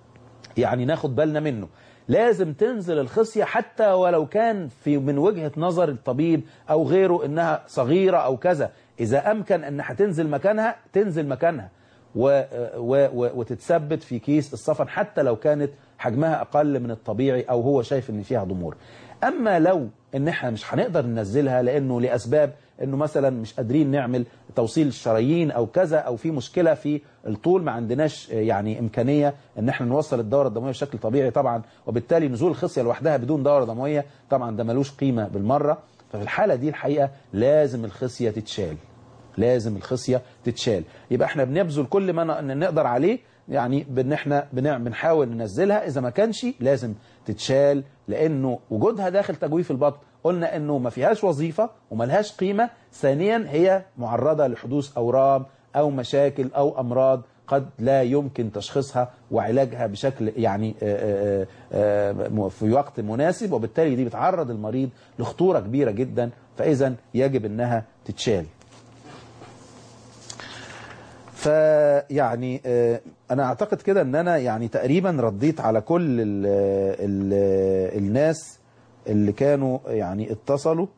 يعني ناخد بالنا منه لازم تنزل الخصية حتى ولو كان في من وجهة نظر الطبيب أو غيره إنها صغيرة أو كذا إذا أمكن أنها تنزل مكانها تنزل مكانها و و و وتتثبت في كيس الصفن حتى لو كانت حجمها أقل من الطبيعي أو هو شايف إن فيها ضمور أما لو إن إحنا مش هنقدر ننزلها لأنه لأسباب إنه مثلا مش قادرين نعمل توصيل الشرايين أو كذا أو في مشكلة في الطول ما عندناش آه، يعني إمكانية إن إحنا نوصل الدورة الدموية بشكل طبيعي طبعا وبالتالي نزول الخصية لوحدها بدون دورة دموية طبعا ده ملوش قيمة بالمرة ففي الحالة دي الحقيقة لازم الخصية تتشال لازم الخصية تتشال يبقى احنا بنبذل كل ما ن- نقدر عليه يعني بان احنا بنع- بنحاول ننزلها اذا ما كانش لازم تتشال لانه وجودها داخل تجويف البطن قلنا انه ما فيهاش وظيفة وما لهاش قيمة ثانيا هي معرضة لحدوث اورام او مشاكل او امراض قد لا يمكن تشخيصها وعلاجها بشكل يعني آه، آه، آه، في وقت مناسب وبالتالي دي بتعرض المريض لخطورة كبيرة جدا فاذا يجب انها تتشال فيعني آه، انا اعتقد كده ان انا يعني تقريبا رديت على كل ال ال الناس اللي كانوا يعني اتصلوا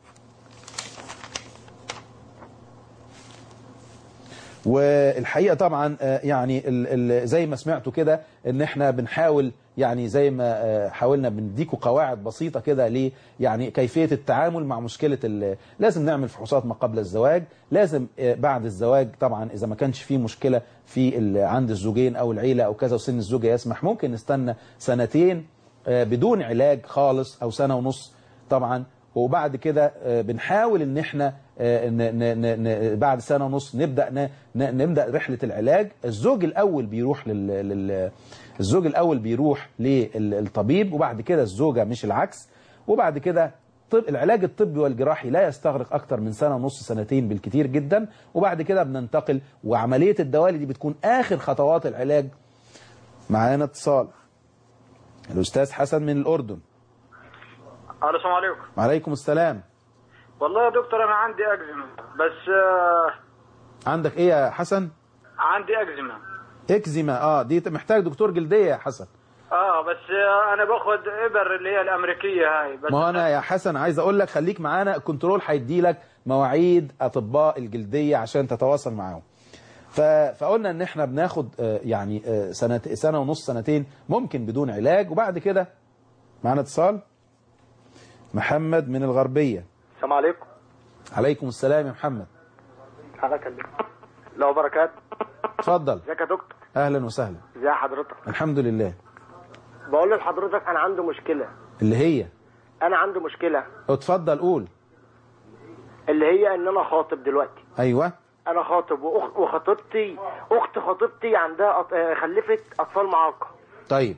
والحقيقه طبعا آه، يعني ال- ال- زي ما سمعتوا كده ان احنا بنحاول يعني زي ما آه، حاولنا بنديكوا قواعد بسيطه كده ل يعني كيفيه التعامل مع مشكله ال- لازم نعمل فحوصات ما قبل الزواج لازم آه، بعد الزواج طبعا اذا ما كانش في مشكله في ال- عند الزوجين او العيله او كذا وسن الزوجه يسمح ممكن نستنى سنتين آه، بدون علاج خالص او سنه ونص طبعا وبعد كده آه، بنحاول ان احنا آه، ن- ن- ن- ن- بعد سنه ونص نبدا ن- ن- نبدا رحله العلاج الزوج الاول بيروح لل, لل الزوج الاول بيروح للطبيب وبعد كده الزوجه مش العكس وبعد كده طب العلاج الطبي والجراحي لا يستغرق اكتر من سنه ونص سنتين بالكتير جدا وبعد كده بننتقل وعمليه الدوالي دي بتكون اخر خطوات العلاج معانا اتصال الاستاذ حسن من الاردن الو السلام عليكم وعليكم السلام والله يا دكتور انا عندي اكزيما بس آه عندك ايه يا حسن عندي اكزيما اكزيما اه دي محتاج دكتور جلديه يا حسن اه بس آه انا باخد ابر اللي هي الامريكيه هاي بس ما هو انا يا حسن عايز اقول لك خليك معانا الكنترول هيدي لك مواعيد اطباء الجلديه عشان تتواصل معاهم ف... فقلنا ان احنا بناخد آه، يعني آه، سنة سنه ونص سنتين ممكن بدون علاج وبعد كده معانا اتصال محمد من الغربيه السلام عليكم عليكم السلام يا محمد حضرتك لو بركات اتفضل ازيك يا دكتور اهلا وسهلا ازي حضرتك الحمد لله بقول لحضرتك انا عندي مشكله اللي هي انا عندي مشكله اتفضل قول اللي هي ان انا خاطب دلوقتي ايوه انا خاطب وأخ- وخطيبتي اخت خطيبتي عندها أط... آه، خلفت اطفال معاقه طيب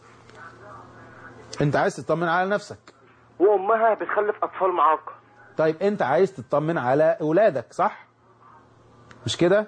انت عايز تطمن على نفسك وامها بتخلف اطفال معاقه طيب انت عايز تطمن على اولادك صح مش كده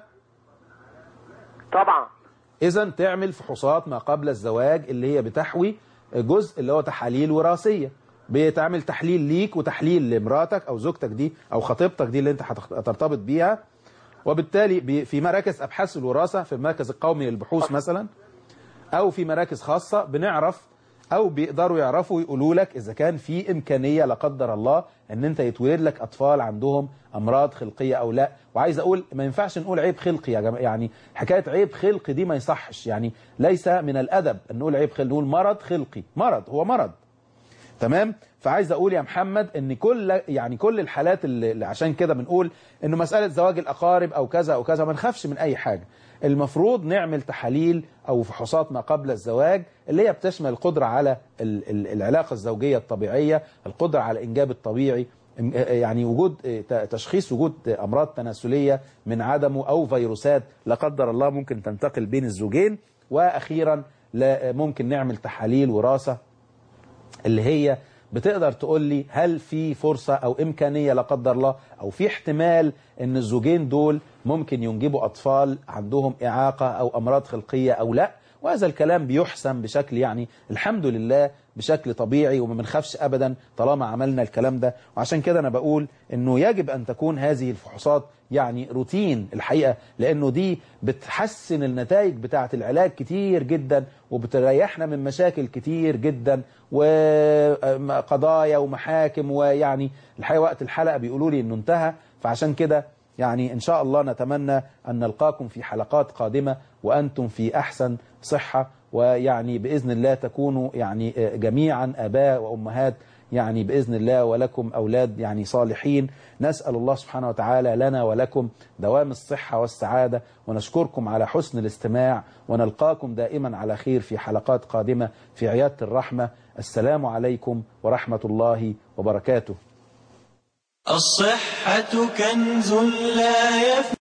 طبعا اذا تعمل فحوصات ما قبل الزواج اللي هي بتحوي جزء اللي هو تحاليل وراثيه بتعمل تحليل ليك وتحليل لمراتك او زوجتك دي او خطيبتك دي اللي انت هتخ- هترتبط بيها وبالتالي بي- في مراكز ابحاث الوراثه في المركز القومي للبحوث مثلا او في مراكز خاصه بنعرف او بيقدروا يعرفوا يقولوا لك اذا كان في امكانيه لا قدر الله ان انت يتولد لك اطفال عندهم امراض خلقيه او لا وعايز اقول ما ينفعش نقول عيب خلقي يا جماعه يعني حكايه عيب خلقي دي ما يصحش يعني ليس من الادب ان نقول عيب خلقي نقول مرض خلقي مرض هو مرض تمام فعايز اقول يا محمد ان كل يعني كل الحالات اللي اللي عشان كده بنقول انه مساله زواج الاقارب او كذا او كذا ما نخافش من اي حاجه المفروض نعمل تحاليل او فحوصات ما قبل الزواج اللي هي بتشمل القدره على ال- ال- العلاقه الزوجيه الطبيعيه القدره على الانجاب الطبيعي ام- يعني وجود اه، ت- تشخيص وجود امراض تناسليه من عدمه او فيروسات لا قدر الله ممكن تنتقل بين الزوجين واخيرا لا ممكن نعمل تحاليل وراثه اللي هي بتقدر تقول لي هل في فرصة أو إمكانية لا قدر الله أو في احتمال أن الزوجين دول ممكن ينجبوا أطفال عندهم إعاقة أو أمراض خلقية أو لا وهذا الكلام بيحسم بشكل يعني الحمد لله بشكل طبيعي وما بنخافش أبدا طالما عملنا الكلام ده وعشان كده أنا بقول أنه يجب أن تكون هذه الفحوصات يعني روتين الحقيقة لأنه دي بتحسن النتائج بتاعة العلاج كتير جدا وبتريحنا من مشاكل كتير جدا وقضايا ومحاكم ويعني الحقيقة وقت الحلقة بيقولوا لي أنه انتهى فعشان كده يعني إن شاء الله نتمنى أن نلقاكم في حلقات قادمة وأنتم في أحسن صحة ويعني بإذن الله تكونوا يعني جميعا آباء وأمهات يعني بإذن الله ولكم أولاد يعني صالحين نسأل الله سبحانه وتعالى لنا ولكم دوام الصحة والسعادة ونشكركم على حسن الاستماع ونلقاكم دائما على خير في حلقات قادمة في عيادة الرحمة السلام عليكم ورحمة الله وبركاته الصحة كنز لا يفنى